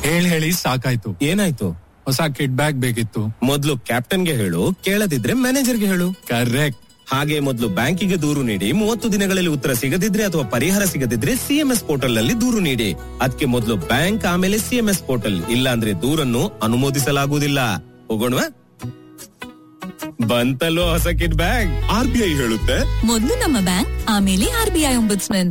ಹೇಳ್ ಹೇಳಿ ಸಾಕಾಯ್ತು ಏನಾಯ್ತು ಹೊಸ ಕಿಡ್ ಬ್ಯಾಗ್ ಬೇಕಿತ್ತು ಮೊದ್ಲು ಕ್ಯಾಪ್ಟನ್ಗೆ ಹೇಳು ಕೇಳದಿದ್ರೆ ಮ್ಯಾನೇಜರ್ಗೆ ಹೇಳು ಕರೆಕ್ಟ್ ಹಾಗೆ ಮೊದಲು ಬ್ಯಾಂಕಿಗೆ ದೂರು ನೀಡಿ ಮೂವತ್ತು ದಿನಗಳಲ್ಲಿ ಉತ್ತರ ಸಿಗದಿದ್ರೆ ಅಥವಾ ಪರಿಹಾರ ಸಿಗದಿದ್ರೆ ಸಿಎಂಎಸ್ ಪೋರ್ಟಲ್ ನಲ್ಲಿ ದೂರು ನೀಡಿ ಅದಕ್ಕೆ ಮೊದಲು ಬ್ಯಾಂಕ್ ಆಮೇಲೆ ಸಿಎಂಎಸ್ ಪೋರ್ಟಲ್ ಇಲ್ಲ ಅಂದ್ರೆ ದೂರನ್ನು ಅನುಮೋದಿಸಲಾಗುವುದಿಲ್ಲ ಹೋಗೋಣವಾ ಬಂತಲ್ಲೋ ಹೊಸ ಕಿಡ್ ಬ್ಯಾಗ್ ಆರ್ ಬಿ ಐ ಹೇಳುತ್ತೆ ಮೊದಲು ನಮ್ಮ ಬ್ಯಾಂಕ್ ಆಮೇಲೆ R B I ombudsman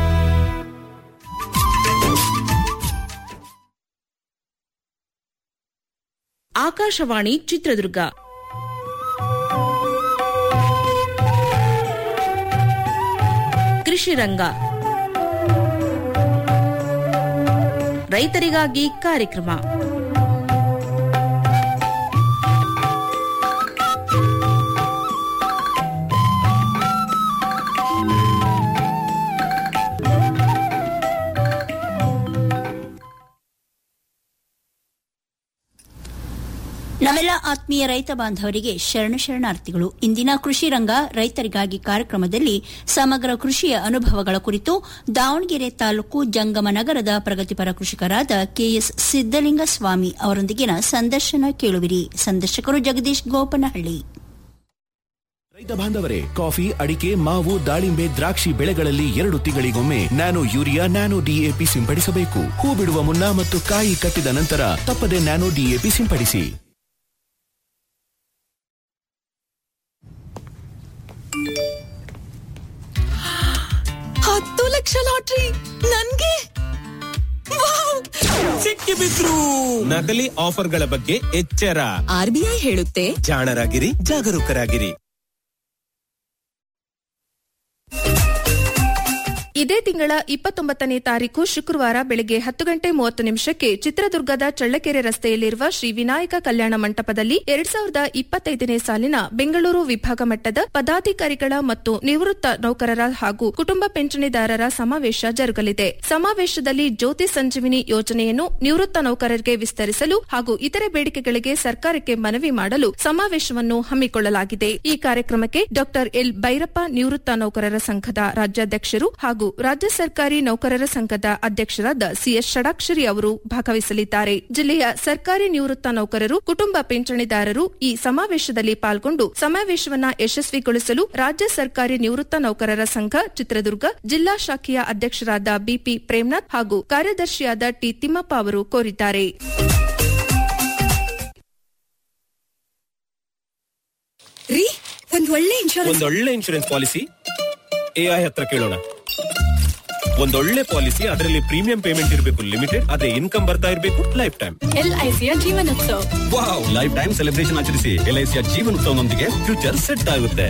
Akashvani Chitradurga ಕೃಷಿ ರಂಗ ರೈತರಿಗಾಗಿ ಕಾರ್ಯಕ್ರಮ ನಮ್ಮೆಲ್ಲ ಆತ್ಮೀಯ ರೈತ ಬಾಂಧವರಿಗೆ ಶರಣ ಶರಣಾರ್ಥಿಗಳು ಇಂದಿನ ಕೃಷಿ ರಂಗ ರೈತರಿಗಾಗಿ ಕಾರ್ಯಕ್ರಮದಲ್ಲಿ ಸಮಗ್ರ ಕೃಷಿಯ ಅನುಭವಗಳ ಕುರಿತು ದಾವಣಗೆರೆ ತಾಲೂಕು ಜಂಗಮ ನಗರದ ಪ್ರಗತಿಪರ ಕೃಷಿಕರಾದ ಕೆಎಸ್ ಸಿದ್ದಲಿಂಗ ಸ್ವಾಮಿ ಅವರೊಂದಿಗಿನ ಸಂದರ್ಶನ ಕೇಳುವಿರಿ ಸಂದರ್ಶಕರು ಜಗದೀಶ್ ಗೋಪನಹಳ್ಳಿ ರೈತ ಬಾಂಧವರೇ ಕಾಫಿ ಅಡಿಕೆ ಮಾವು ದಾಳಿಂಬೆ ದ್ರಾಕ್ಷಿ ಬೆಳೆಗಳಲ್ಲಿ ಎರಡು ತಿಂಗಳಿಗೊಮ್ಮೆ ನ್ಯಾನೋ ಯೂರಿಯಾ ನ್ಯಾನೋ ಡಿಎಪಿ ಸಿಂಪಡಿಸಬೇಕು ಹೂ ಬಿಡುವ ಮುನ್ನ ಮತ್ತು ಕಾಯಿ ಕಟ್ಟಿದ ನಂತರ ತಪ್ಪದೆ ನ್ಯಾನೋ ಡಿಎಪಿ ಸಿಂಪಡಿಸಿ ಹತ್ತು ಲಕ್ಷ ಲಾಟ್ರಿ ನನ್ಗೆ ಸಿಕ್ಕಿ ಬಿದ್ರು ನಕಲಿ ಆಫರ್ಗಳ ಬಗ್ಗೆ ಎಚ್ಚರ ಆರ್ ಬಿ ಐ ಹೇಳುತ್ತೆ ಜಾಣರಾಗಿರಿ ಜಾಗರೂಕರಾಗಿರಿ ಇದೇ ತಿಂಗಳ ಇಪ್ಪತ್ತೊಂಬತ್ತನೇ ತಾರೀಕು ಶುಕ್ರವಾರ ಬೆಳಗ್ಗೆ ಹತ್ತು ಗಂಟೆ ಮೂವತ್ತು ನಿಮಿಷಕ್ಕೆ ಚಿತ್ರದುರ್ಗದ ಚಳ್ಳಕೆರೆ ರಸ್ತೆಯಲ್ಲಿರುವ ಶ್ರೀ ವಿನಾಯಕ ಕಲ್ಯಾಣ ಮಂಟಪದಲ್ಲಿ ಎರಡ್ ಸಾವಿರದ ಇಪ್ಪತ್ತೈದನೇ ಸಾಲಿನ ಬೆಂಗಳೂರು ವಿಭಾಗ ಮಟ್ಟದ ಪದಾಧಿಕಾರಿಗಳ ಮತ್ತು ನಿವೃತ್ತ ನೌಕರರ ಹಾಗೂ ಕುಟುಂಬ ಪಿಂಚಣಿದಾರರ ಸಮಾವೇಶ ಜರುಗಲಿದೆ ಸಮಾವೇಶದಲ್ಲಿ ಜ್ಯೋತಿ ಸಂಜೀವಿನಿ ಯೋಜನೆಯನ್ನು ನಿವೃತ್ತ ನೌಕರರಿಗೆ ವಿಸ್ತರಿಸಲು ಹಾಗೂ ಇತರೆ ಬೇಡಿಕೆಗಳಿಗೆ ಸರ್ಕಾರಕ್ಕೆ ಮನವಿ ಮಾಡಲು ಸಮಾವೇಶವನ್ನು ಹಮ್ಮಿಕೊಳ್ಳಲಾಗಿದೆ ಈ ಕಾರ್ಯಕ್ರಮಕ್ಕೆ ಡಾ ಎಲ್ ಭೈರಪ್ಪ ನಿವೃತ್ತ ನೌಕರರ ಸಂಘದ ರಾಜ್ಯಾಧ್ಯಕ್ಷರು ಹಾಗೂ ರಾಜ್ಯ ಸರ್ಕಾರಿ ನೌಕರರ ಸಂಘದ ಅಧ್ಯಕ್ಷರಾದ ಸಿಎಸ್ ಷಡಾಕ್ಷರಿ ಅವರು ಭಾಗವಹಿಸಲಿದ್ದಾರೆ ಜಿಲ್ಲೆಯ ಸರ್ಕಾರಿ ನಿವೃತ್ತ ನೌಕರರು ಕುಟುಂಬ ಪಿಂಚಣಿದಾರರು ಈ ಸಮಾವೇಶದಲ್ಲಿ ಪಾಲ್ಗೊಂಡು ಸಮಾವೇಶವನ್ನ ಯಶಸ್ವಿಗೊಳಿಸಲು ರಾಜ್ಯ ಸರ್ಕಾರಿ ನಿವೃತ್ತ ನೌಕರರ ಸಂಘ ಚಿತ್ರದುರ್ಗ ಜಿಲ್ಲಾ ಶಾಖೆಯ ಅಧ್ಯಕ್ಷರಾದ ಬಿಪಿ ಪ್ರೇಮ್ನಾಥ್ ಹಾಗೂ ಕಾರ್ಯದರ್ಶಿಯಾದ ಟಿ ತಿಮ್ಮಪ್ಪ ಅವರು ಕೋರಿದ್ದಾರೆ ರೀ ಒಂದ್ ಒಳ್ಳೆ ಇನ್ಶೂರೆನ್ಸ್ ಒಂದೊಳ್ಳೆ ಇನ್ಶೂರೆನ್ಸ್ ಪಾಲಿಸಿ ಎಐ ಹತ್ರ ಕೇಳೋಣ ಒಂದೊಳ್ಳೆ ಪಾಲಿಸಿ ಅದರಲ್ಲಿ ಪ್ರೀಮಿಯಂ ಪೇಮೆಂಟ್ ಇರಬೇಕು ಲಿಮಿಟೆಡ್ ಅದೇ ಇನ್ಕಮ್ ಬರ್ತಾ ಇರಬೇಕು ಲೈಫ್ ಟೈಮ್ ಎಲ್ಐಸಿಯ ಜೀವನೋತ್ಸವ ವಾವ್ ಲೈಫ್ ಟೈಮ್ ಸೆಲೆಬ್ರೇಷನ್ ಆಚರಿಸಿ ಎಲ್ಐಸಿಯ ಜೀವನೋತ್ಸವನೊಂದಿಗೆ ಫ್ಯೂಚರ್ ಸೆಟ್ ಆಗುತ್ತೆ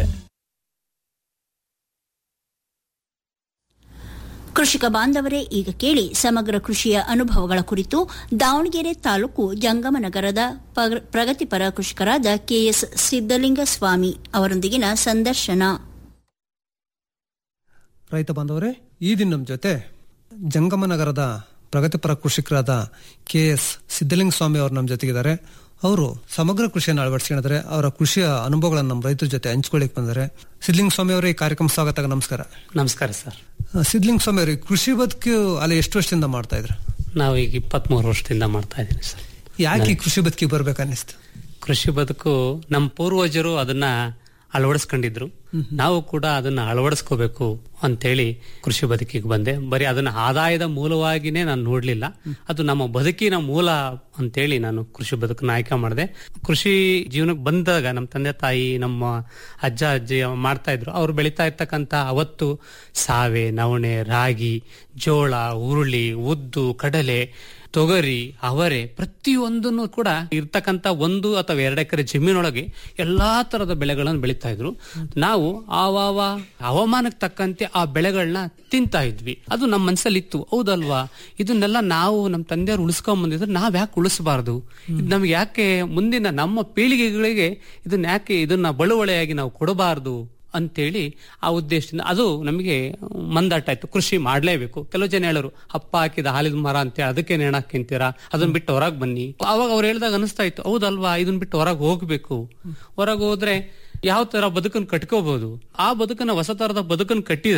ಕೃಷಿಕ ಬಾಂಧವರೇ ಈಗ ಕೇಳಿ ಸಮಗ್ರ ಕೃಷಿಯ ಅನುಭವಗಳ ಕುರಿತು ದಾವಣಗೆರೆ ತಾಲೂಕು ಜಂಗಮನಗರದ ಪಗ- ಪ್ರಗತಿಪರ ಕೃಷಿಕರಾದ ಕೆಎಸ್ ಸಿದ್ದಲಿಂಗ ಸ್ವಾಮಿ ಅವರೊಂದಿಗಿನ ಸಂದರ್ಶನ ರೈತ ಬಾಂಧವರೇ ಈ ದಿನ ನಮ್ಮ ಜೊತೆ ಜಂಗಮನಗರದ ಪ್ರಗತಿಪರ ಕೃಷಿಕರಾದ ಕೆ ಎಸ್ ಸಿದ್ದಲಿಂಗ ಸ್ವಾಮಿ ಅವರು ನಮ್ಮ ಜೊತೆಗಿದ್ದಾರೆ ಅವರು ಸಮಗ್ರ ಕೃಷಿಯನ್ನು ಅಳವಡಿಸ್ಕೊಂಡಿದ್ದಾರೆ ಅವರ ಕೃಷಿಯ ಅನುಭವಗಳನ್ನು ನಮ್ಮ ರೈತರ ಜೊತೆ ಹಂಚ್ಕೊಳ್ಳಿಕ್ ಬಂದರೆ ಸಿದ್ದಲಿಂಗ ಸ್ವಾಮಿ ಅವರೇ ಈ ಕಾರ್ಯಕ್ರಮ ಸ್ವಾಗತ ನಮಸ್ಕಾರ ನಮಸ್ಕಾರ ಸರ್ ಆ, ಸಿದ್ದಲಿಂಗ ಸ್ವಾಮಿ ಅವರೇ ಕೃಷಿ ಬದುಕು ಅಲ್ಲಿ ಎಷ್ಟು ವರ್ಷದಿಂದ ಮಾಡ್ತಾ ಇದ್ರು ನಾವು ಈಗ ಇಪ್ಪತ್ಮೂರು ವರ್ಷದಿಂದ ಮಾಡ್ತಾ ಇದ್ದೀನಿ ಸರ್ ಯಾಕೆ ಈ ಕೃಷಿ ಬದುಕಿಗೆ ಬರ್ಬೇಕನ್ನಿಸ್ತು ಕೃಷಿ ಬದುಕು ನಮ್ಮ ಪೂರ್ವಜರು ಅದನ್ನ ಅಳವಡಿಸ್ಕೊಂಡಿದ್ರು ನಾವು ಕೂಡ ಅದನ್ನ ಅಳವಡಿಸ್ಕೋಬೇಕು ಅಂತೇಳಿ ಕೃಷಿ ಬದುಕಿಗೆ ಬಂದೆ ಬರೀ ಅದನ್ನ ಆದಾಯದ ಮೂಲವಾಗಿನೇ ನಾನು ನೋಡ್ಲಿಲ್ಲ ಅದು ನಮ್ಮ ಬದುಕಿನ ಮೂಲ ಅಂತೇಳಿ ನಾನು ಕೃಷಿ ಬದುಕನ್ನ ಆಯ್ಕೆ ಮಾಡಿದೆ ಕೃಷಿ ಜೀವನಕ್ಕೆ ಬಂದಾಗ ನಮ್ಮ ತಂದೆ ತಾಯಿ ನಮ್ಮ ಅಜ್ಜ ಅಜ್ಜಿ ಮಾಡ್ತಾ ಇದ್ರು ಅವ್ರು ಬೆಳೀತಾ ಇರ್ತಕ್ಕಂಥ ಅವತ್ತು ಸಾವೆ ನವಣೆ ರಾಗಿ ಜೋಳ ಹುರುಳಿ ಉದ್ದು ಕಡಲೆ ತೊಗರಿ ಅವರೆ ಪ್ರತಿಯೊಂದನ್ನು ಕೂಡ ಇರ್ತಕ್ಕಂಥ ಒಂದು ಅಥವಾ ಎರಡು ಎಕರೆ ಜಮೀನೊಳಗೆ ಎಲ್ಲಾ ತರದ ಬೆಳೆಗಳನ್ನು ಬೆಳೀತಾ ಇದ್ರು ನಾವು ಆವಾವ ಹವಾಮಾನಕ್ಕೆ ತಕ್ಕಂತೆ ಆ ಬೆಳೆಗಳನ್ನ ತಿಂತಾ ಇದ್ವಿ ಅದು ನಮ್ಮ ಮನಸ್ಸಲ್ಲಿ ಇತ್ತು ಹೌದಲ್ವಾ ಇದನ್ನೆಲ್ಲ ನಾವು ನಮ್ಮ ತಂದೆಯವರು ಉಳಿಸ್ಕೊಂಡ್ ಬಂದಿದ್ರೆ ನಾವ್ ಯಾಕೆ ಉಳಿಸಬಾರ್ದು ಇದು ನಮ್ಗೆ ಯಾಕೆ ಮುಂದಿನ ನಮ್ಮ ಪೀಳಿಗೆಗಳಿಗೆ ಇದನ್ನ ಯಾಕೆ ಇದನ್ನ ಬಳುವಳಿಯಾಗಿ ನಾವು ಕೊಡಬಾರ್ದು ಅಂತೇಳಿ ಆ ಉದ್ದೇಶದಿಂದ ಅದು ನಮಗೆ ಮಂದಾಟ ಆಯ್ತು ಕೃಷಿ ಮಾಡ್ಲೇಬೇಕು ಕೆಲವು ಜನ ಹೇಳೋರು ಅಪ್ಪ ಹಾಕಿದ ಹಾಲಿದ ಮರ ಅಂತ ಅದಕ್ಕೆ ನೇಣ ಹಾಕಿಂತೀರಾ ಅದನ್ನ ಬಿಟ್ಟು ಹೊರಗೆ ಬನ್ನಿ ಅವಾಗ ಅವ್ರು ಹೇಳ್ದಾಗ ಅನಿಸ್ತಾ ಇತ್ತು ಹೌದಲ್ವಾ ಇದನ್ನ ಬಿಟ್ಟು ಹೊರಗೆ ಹೋಗ್ಬೇಕು ಹೊರಗೆ ಹೋದ್ರೆ ಯಾವ ತರ ಬದುಕನ್ನು ಕಟ್ಕೋಬಹುದು ಆ ಬದುಕನ್ನ ಹೊಸ ತರದ ಬದುಕನ್ನು ಕಟ್ಟಿದ್ರೆ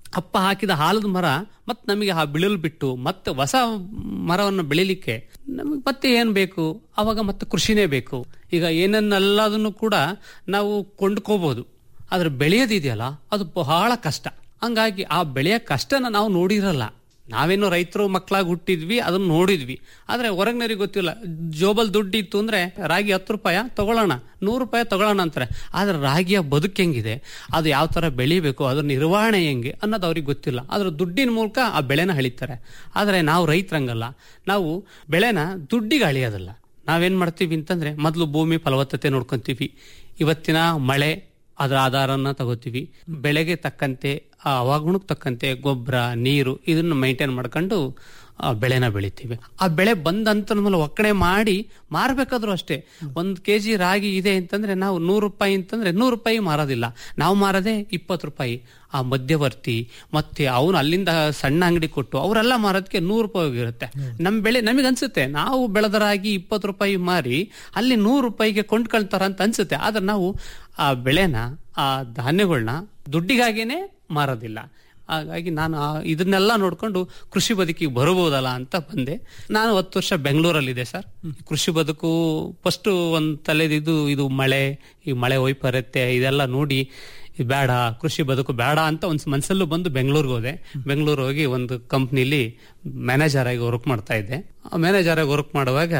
ಅಪ್ಪ ಹಾಕಿದ ಹಾಲದ ಮರ ಮತ್ತೆ ನಮಗೆ ಆ ಬಿಳಲು ಬಿಟ್ಟು ಮತ್ತೆ ಹೊಸ ಮರವನ್ನು ಬೆಳಿಲಿಕ್ಕೆ ನಮಗೆ ಮತ್ತೆ ಏನ್ ಬೇಕು ಅವಾಗ ಮತ್ತೆ ಕೃಷಿನೇ ಬೇಕು ಈಗ ಏನನ್ನೆಲ್ಲದನ್ನು ಕೂಡ ನಾವು ಕೊಂಡ್ಕೋಬಹುದು ಆದ್ರೆ ಬೆಳೆಯೋದಿದೆಯಲ್ಲ ಅದು ಬಹಳ ಕಷ್ಟ ಹಂಗಾಗಿ ಆ ಬೆಳೆಯ ಕಷ್ಟನ ನಾವು ನೋಡಿರಲ್ಲ ನಾವೇನೋ ರೈತರು ಮಕ್ಕಳಾಗಿ ಹುಟ್ಟಿದ್ವಿ ಅದನ್ನ ನೋಡಿದ್ವಿ ಆದ್ರೆ ಹೊರಗ್ನರಿಗೆ ಗೊತ್ತಿಲ್ಲ ಜೋಬಲ್ ದುಡ್ಡು ಇತ್ತು ಅಂದ್ರೆ ರಾಗಿ ಹತ್ತು ರೂಪಾಯ ತಗೊಳ್ಳೋಣ ನೂರು ರೂಪಾಯಿ ತಗೊಳ್ಳೋಣ ಅಂತಾರೆ ಆದ್ರೆ ರಾಗಿಯ ಬದುಕು ಹೆಂಗಿದೆ ಅದು ಯಾವ ತರ ಬೆಳಿಬೇಕು ಅದ್ರ ನಿರ್ವಹಣೆ ಹೆಂಗೆ ಅನ್ನೋದು ಅವ್ರಿಗೆ ಗೊತ್ತಿಲ್ಲ ಅದ್ರ ದುಡ್ಡಿನ ಮೂಲಕ ಆ ಬೆಳೆನ ಹಳಿತಾರೆ ಆದ್ರೆ ನಾವು ರೈತರಂಗಲ್ಲ ನಾವು ಬೆಳೆನ ದುಡ್ಡಿಗೆ ಅಳಿಯೋದಲ್ಲ ನಾವೇನ್ ಮಾಡ್ತೀವಿ ಅಂತಂದ್ರೆ ಮೊದಲು ಭೂಮಿ ಫಲವತ್ತತೆ ನೋಡ್ಕೊಂತೀವಿ ಇವತ್ತಿನ ಮಳೆ ಅದರ ಆಧಾರನ ತಗೋತೀವಿ ಬೆಳೆಗೆ ತಕ್ಕಂತೆ ಆ ಹವಾಗುಣಕ್ಕೆ ತಕ್ಕಂತೆ ಗೊಬ್ಬರ ನೀರು ಇದನ್ನ ಮೈಂಟೈನ್ ಮಾಡ್ಕೊಂಡು ಆ ಬೆಳೆನ ಬೆಳಿತೀವಿ ಆ ಬೆಳೆ ಬಂದಂತ ಮೇಲೆ ಒಕ್ಕಣೆ ಮಾಡಿ ಮಾರ್ಬೇಕಾದ್ರೂ ಅಷ್ಟೇ ಒಂದ್ ಕೆಜಿ ರಾಗಿ ಇದೆ ಅಂತಂದ್ರೆ ನಾವು ನೂರು ರೂಪಾಯಿ ಅಂತಂದ್ರೆ ನೂರು ರೂಪಾಯಿ ಮಾರೋದಿಲ್ಲ ನಾವು ಮಾರದೆ ಇಪ್ಪತ್ತು ರೂಪಾಯಿ ಆ ಮಧ್ಯವರ್ತಿ ಮತ್ತೆ ಅವನು ಅಲ್ಲಿಂದ ಸಣ್ಣ ಅಂಗಡಿ ಕೊಟ್ಟು ಅವರೆಲ್ಲ ಮಾರೋದಕ್ಕೆ ನೂರು ರೂಪಾಯಿ ಹೋಗಿರುತ್ತೆ ನಮ್ ಬೆಳೆ ನಮಗೆ ಅನ್ಸುತ್ತೆ ನಾವು ಬೆಳೆದ ರಾಗಿ ಇಪ್ಪತ್ತು ರೂಪಾಯಿ ಮಾರಿ ಅಲ್ಲಿ ನೂರು ರೂಪಾಯಿಗೆ ಕೊಂಡ್ಕೊಳ್ತಾರ ಅಂತ ಅನ್ಸುತ್ತೆ ಆದ್ರೆ ನಾವು ಆ ಬೆಳೆನ ಆ ಧಾನ್ಯಗಳನ್ನ ದುಡ್ಡಿಗಾಗೇನೆ ಮಾರೋದಿಲ್ಲ ಹಾಗಾಗಿ ನಾನು ಆ- ಇದನ್ನೆಲ್ಲ ನೋಡ್ಕೊಂಡು ಕೃಷಿ ಬದುಕಿಗೆ ಬರಬಹುದಲ್ಲ ಅಂತ ಬಂದೆ ನಾನು ಹತ್ತು ವರ್ಷ ಬೆಂಗಳೂರಲ್ಲಿದೆ ಸರ್ ಕೃಷಿ ಬದುಕು ಫಸ್ಟ್ ಒಂದ್ ತಲೆದಿದ್ದು ಇದು ಮಳೆ ಈ ಮಳೆ ವೈಪರೀತ್ಯ ಇದೆಲ್ಲ ನೋಡಿ ಇದು ಬೇಡ ಕೃಷಿ ಬದುಕು ಬೇಡ ಅಂತ ಒಂದ್ ಮನ್ಸಲ್ಲೂ ಬಂದು ಬೆಂಗಳೂರಿಗೆ ಹೋದೆ ಬೆಂಗಳೂರು ಹೋಗಿ ಒಂದು ಕಂಪ್ನಿಲಿ ಮ್ಯಾನೇಜರ್ ಆಗಿ ವರ್ಕ್ ಮಾಡ್ತಾ ಇದ್ದೆ ಮ್ಯಾನೇಜರ್ ಆಗಿ ವರ್ಕ್ ಮಾಡುವಾಗ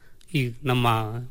ಈ ನಮ್ಮ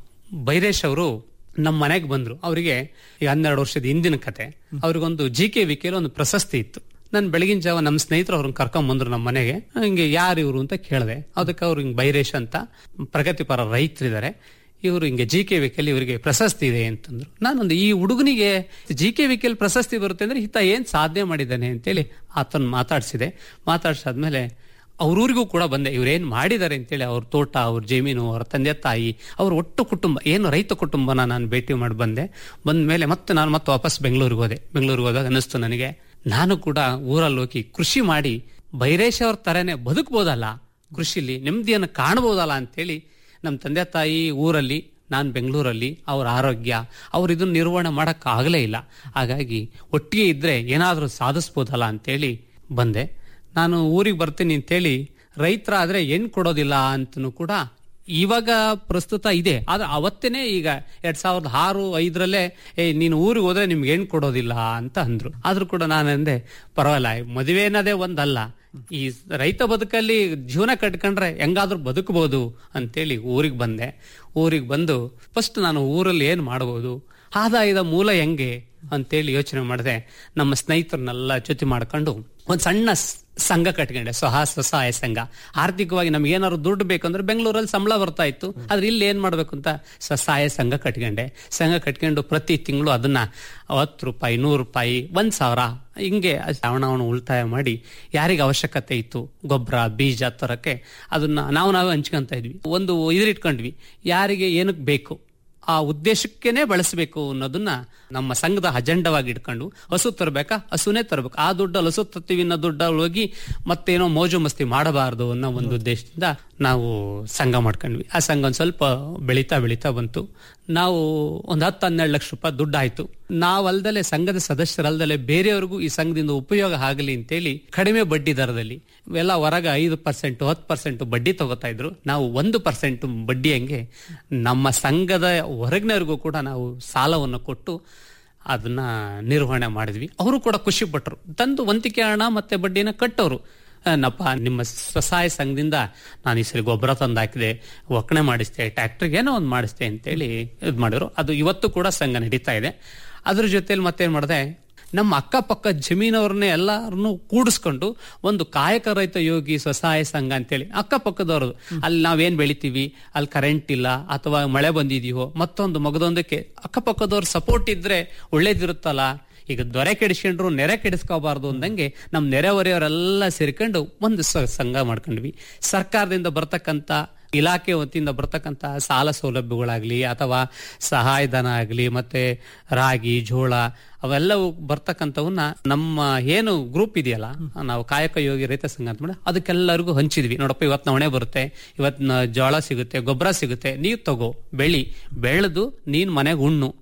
ಬೈರೇಶ್ ಅವರು ನಮ್ಮ ಮನೆಗೆ ಬಂದ್ರು ಅವರಿಗೆ ಈಗ ಹನ್ನೆರಡು ವರ್ಷದ ಹಿಂದಿನ ಕತೆ ಅವ್ರಿಗೊಂದು ಜಿ ಕೆ ವಿಕೆಯಲ್ಲಿ ಒಂದು ಪ್ರಶಸ್ತಿ ಇತ್ತು ನಾನು ಬೆಳಗಿನ ಜಾವ ನಮ್ಮ ಸ್ನೇಹಿತರು ಅವ್ರನ್ನ ಕರ್ಕೊಂಡ್ ಬಂದ್ರು ನಮ್ಮ ಮನೆಗೆ ಹಿಂಗೆ ಯಾರು ಇವರು ಅಂತ ಕೇಳಿದೆ ಅದಕ್ಕೆ ಅವ್ರು ಹಿಂಗೆ ಬೈರೇಶ್ ಅಂತ ಪ್ರಗತಿಪರ ರೈತರಿದ್ದಾರೆ ಇವರು ಹಿಂಗೆ ಜಿ ಕೆ ವಿಕೆಯಲ್ಲಿ ಇವರಿಗೆ ಪ್ರಶಸ್ತಿ ಇದೆ ಅಂತಂದ್ರು ನಾನೊಂದು ಈ ಹುಡುಗನಿಗೆ ಜಿ ಕೆ ವಿಕೆಲ್ ಪ್ರಶಸ್ತಿ ಬರುತ್ತೆ ಅಂದ್ರೆ ಈತ ಏನ್ ಸಾಧನೆ ಮಾಡಿದ್ದಾನೆ ಅಂತೇಳಿ ಆತನ ಮಾತಾಡ್ಸಿದೆ ಮಾತಾಡ್ಸಾದ್ಮೇಲೆ ಅವ್ರೂರಿಗೂ ಕೂಡ ಬಂದೆ ಇವ್ರೇನ್ ಮಾಡಿದ್ದಾರೆ ಅಂತೇಳಿ ಅವ್ರ ತೋಟ ಅವ್ರ ಜಮೀನು ಅವ್ರ ತಂದೆ ತಾಯಿ ಅವ್ರ ಒಟ್ಟು ಕುಟುಂಬ ಏನು ರೈತ ಕುಟುಂಬನ ನಾನು ಭೇಟಿ ಮಾಡಿ ಬಂದೆ ಬಂದ ಮೇಲೆ ಮತ್ತೆ ನಾನು ಮತ್ತೆ ವಾಪಸ್ ಬೆಂಗಳೂರಿಗೆ ಹೋದೆ ಬೆಂಗಳೂರಿಗೆ ಹೋದಾಗ ಅನಿಸ್ತು ನನಗೆ ನಾನು ಕೂಡ ಊರಲ್ಲಿ ಹೋಗಿ ಕೃಷಿ ಮಾಡಿ ಬೈರೇಶ್ ಅವ್ರ ತರನೇ ಬದುಕ್ಬೋದಲ್ಲ ಕೃಷಿಲಿ ನೆಮ್ಮದಿಯನ್ನು ಕಾಣಬಹುದಲ್ಲ ಅಂತೇಳಿ ನಮ್ಮ ತಂದೆ ತಾಯಿ ಊರಲ್ಲಿ ನಾನು ಬೆಂಗಳೂರಲ್ಲಿ ಅವ್ರ ಆರೋಗ್ಯ ಅವ್ರು ಇದನ್ನ ನಿರ್ವಹಣೆ ಮಾಡಕ್ ಆಗಲೇ ಇಲ್ಲ ಹಾಗಾಗಿ ಒಟ್ಟಿಗೆ ಇದ್ರೆ ಏನಾದ್ರೂ ಸಾಧಿಸ್ಬೋದಲ್ಲ ಅಂತೇಳಿ ಬಂದೆ ನಾನು ಊರಿಗೆ ಬರ್ತೀನಿ ಅಂತೇಳಿ ರೈತರಾದ್ರೆ ಹೆಣ್ ಕೊಡೋದಿಲ್ಲ ಅಂತನೂ ಕೂಡ ಇವಾಗ ಪ್ರಸ್ತುತ ಇದೆ ಆದ್ರೆ ಅವತ್ತೇನೆ ಈಗ ಎರಡ್ ಸಾವಿರದ ಆರು ಐದರಲ್ಲೇ ಏ ನೀನು ಊರಿಗೆ ಹೋದ್ರೆ ನಿಮ್ಗೆ ಹೆಣ್ ಕೊಡೋದಿಲ್ಲ ಅಂತ ಅಂದ್ರು ಆದ್ರೂ ಕೂಡ ನಾನು ಅಂದೆ ಪರವಾಗಿಲ್ಲ ಮದುವೆ ಅನ್ನೋದೇ ಒಂದಲ್ಲ ಈ ರೈತ ಬದುಕಲ್ಲಿ ಜೀವನ ಕಟ್ಕೊಂಡ್ರೆ ಹೆಂಗಾದ್ರೂ ಬದುಕಬಹುದು ಅಂತೇಳಿ ಊರಿಗೆ ಬಂದೆ ಊರಿಗೆ ಬಂದು ಫಸ್ಟ್ ನಾನು ಊರಲ್ಲಿ ಏನ್ ಮಾಡಬಹುದು ಆದಾಯದ ಮೂಲ ಹೆಂಗೆ ಅಂತೇಳಿ ಯೋಚನೆ ಮಾಡಿದೆ ನಮ್ಮ ಸ್ನೇಹಿತರನ್ನೆಲ್ಲ ಜೊತೆ ಮಾಡ್ಕೊಂಡು ಒಂದ್ ಸಣ್ಣ ಸ್- ಸಂಘ ಕಟ್ಕೊಂಡೆ ಸ್ವಹ ಸ್ವಸಹಾಯ ಸಂಘ ಆರ್ಥಿಕವಾಗಿ ನಮ್ಗೆ ಏನಾದ್ರು ದುಡ್ಡು ಬೇಕಂದ್ರೆ ಬೆಂಗಳೂರಲ್ಲಿ ಸಂಬಳ ಬರ್ತಾ ಇತ್ತು ಆದ್ರೆ ಇಲ್ಲಿ ಏನ್ ಮಾಡ್ಬೇಕು ಅಂತ ಸ್ವಸಹಾಯ ಸಂಘ ಕಟ್ಕೊಂಡೆ ಸಂಘ ಕಟ್ಕೊಂಡು ಪ್ರತಿ ತಿಂಗಳು ಅದನ್ನ ಹತ್ತು ರೂಪಾಯಿ ನೂರು ರೂಪಾಯಿ ಒಂದ್ ಸಾವಿರ ಹಿಂಗೆ ಶ್ರಾವಣವನ್ನು ಉಳಿತಾಯ ಮಾಡಿ ಯಾರಿಗೆ ಅವಶ್ಯಕತೆ ಇತ್ತು ಗೊಬ್ಬರ ಬೀಜ ತರಕ್ಕೆ ಅದನ್ನ ನಾವು ನಾವೇ ಹಂಚ್ಕೊಂತ ಇದ್ವಿ ಒಂದು ಇದ್ರಿಟ್ಕೊಂಡ್ವಿ ಯಾರಿಗೆ ಏನಕ್ಕೆ ಬೇಕು ಆ ಉದ್ದೇಶಕ್ಕೇನೆ ಬಳಸಬೇಕು ಅನ್ನೋದನ್ನ ನಮ್ಮ ಸಂಘದ ಅಜೆಂಡವಾಗಿ ಇಟ್ಕೊಂಡು ಹಸು ತರಬೇಕಾ ಹಸುನೇ ತರಬೇಕು ಆ ದುಡ್ಡಲ್ಲಿ ಹಸು ತತ್ತೀವಿ ಅನ್ನೋ ದುಡ್ಡಲ್ಲಿ ಹೋಗಿ ಮತ್ತೇನೋ ಮೋಜು ಮಸ್ತಿ ಮಾಡಬಾರದು ಅನ್ನೋ ಒಂದು ಉದ್ದೇಶದಿಂದ ನಾವು ಸಂಘ ಮಾಡ್ಕೊಂಡ್ವಿ ಆ ಸಂಘ ಒಂದ್ ಸ್ವಲ್ಪ ಬೆಳೀತಾ ಬೆಳೀತಾ ಬಂತು ನಾವು ಒಂದ್ ಹತ್ತು ಹನ್ನೆರಡು ಲಕ್ಷ ರೂಪಾಯಿ ದುಡ್ಡು ಆಯ್ತು ನಾವಲ್ದಲೆ ಸಂಘದ ಸದಸ್ಯರಲ್ದಲೆ ಬೇರೆಯವ್ರಿಗೂ ಈ ಸಂಘದಿಂದ ಉಪಯೋಗ ಆಗಲಿ ಅಂತೇಳಿ ಕಡಿಮೆ ಬಡ್ಡಿ ದರದಲ್ಲಿ ಎಲ್ಲ ಹೊರಗೆ ಐದು ಪರ್ಸೆಂಟ್ ಹತ್ತು ಪರ್ಸೆಂಟ್ ಬಡ್ಡಿ ತಗೋತಾ ಇದ್ರು ನಾವು ಒಂದು ಪರ್ಸೆಂಟ್ ಬಡ್ಡಿ ಹಂಗೆ ನಮ್ಮ ಸಂಘದ ಹೊರಗಿನವ್ರಿಗೂ ಕೂಡ ನಾವು ಸಾಲವನ್ನು ಕೊಟ್ಟು ಅದನ್ನ ನಿರ್ವಹಣೆ ಮಾಡಿದ್ವಿ ಅವರು ಕೂಡ ಖುಷಿ ಪಟ್ಟರು ತಂದು ವಂತಿಕೆ ಹಣ ಮತ್ತೆ ಬಡ್ಡಿನ ಕಟ್ಟೋರು ನಪ್ಪ ನಿಮ್ಮ ಸ್ವಸಹಾಯ ಸಂಘದಿಂದ ನಾನು ಈ ಸರಿ ಗೊಬ್ಬರ ತಂದು ಹಾಕಿದೆ ಒಕ್ಕಣೆ ಮಾಡಿಸ್ತೆ ಟ್ರ್ಯಾಕ್ಟರ್ಗೆ ಏನೋ ಒಂದು ಮಾಡಿಸ್ತೆ ಅಂತೇಳಿ ಇದು ಮಾಡಿದ್ರು ಅದು ಇವತ್ತು ಕೂಡ ಸಂಘ ನಡೀತಾ ಇದೆ ಅದ್ರ ಜೊತೆಲಿ ಮತ್ತೇನ್ ಮಾಡಿದೆ ನಮ್ಮ ಅಕ್ಕಪಕ್ಕ ಜಮೀನವ್ರನ್ನೇ ಎಲ್ಲರನ್ನು ಕೂಡಿಸ್ಕೊಂಡು ಒಂದು ಕಾಯಕ ರೈತ ಯೋಗಿ ಸ್ವಸಹಾಯ ಸಂಘ ಅಂತೇಳಿ ಅಕ್ಕಪಕ್ಕದವ್ರದ್ದು ಅಲ್ಲಿ ನಾವೇನ್ ಬೆಳಿತೀವಿ ಅಲ್ಲಿ ಕರೆಂಟ್ ಇಲ್ಲ ಅಥವಾ ಮಳೆ ಬಂದಿದೆಯೋ ಮತ್ತೊಂದು ಮಗದೊಂದಕ್ಕೆ ಅಕ್ಕಪಕ್ಕದವ್ರ ಸಪೋರ್ಟ್ ಇದ್ರೆ ಒಳ್ಳೇದಿರುತ್ತಲ್ಲ ಈಗ ದೊರೆ ಕೆಡಿಸ್ಕೊಂಡ್ರು ನೆರೆ ಕೆಡಿಸ್ಕೋಬಾರ್ದು ಅಂದಂಗೆ ನಮ್ ನೆರೆಹೊರೆಯವರೆಲ್ಲ ಸೇರ್ಕೊಂಡು ಒಂದು ಸ- ಸಂಘ ಮಾಡ್ಕೊಂಡ್ವಿ ಸರ್ಕಾರದಿಂದ ಬರ್ತಕ್ಕಂತ ಇಲಾಖೆ ವತಿಯಿಂದ ಬರ್ತಕ್ಕಂತ ಸಾಲ ಸೌಲಭ್ಯಗಳಾಗ್ಲಿ ಅಥವಾ ಸಹಾಯಧನ ಆಗ್ಲಿ ಮತ್ತೆ ರಾಗಿ ಜೋಳ ಅವೆಲ್ಲವೂ ಬರ್ತಕ್ಕಂಥವನ್ನ ನಮ್ಮ ಏನು ಗ್ರೂಪ್ ಇದೆಯಲ್ಲ ನಾವು ಕಾಯಕ ಯೋಗಿ ರೈತ ಸಂಘ ಅಂತ ಮಾಡಿ ಅದಕ್ಕೆಲ್ಲರಿಗೂ ಹಂಚಿದ್ವಿ ನೋಡಪ್ಪ ಇವತ್ತು ನವಣೆ ಬರುತ್ತೆ ಇವತ್ತು ನ- ಜೋಳ ಸಿಗುತ್ತೆ ಗೊಬ್ಬರ ಸಿಗುತ್ತೆ ನೀವ್ ತಗೋ ಬೆಳಿ ಬೆಳೆದು ನೀನ್ ಮನೆಗೆ ಉಣ್ಣು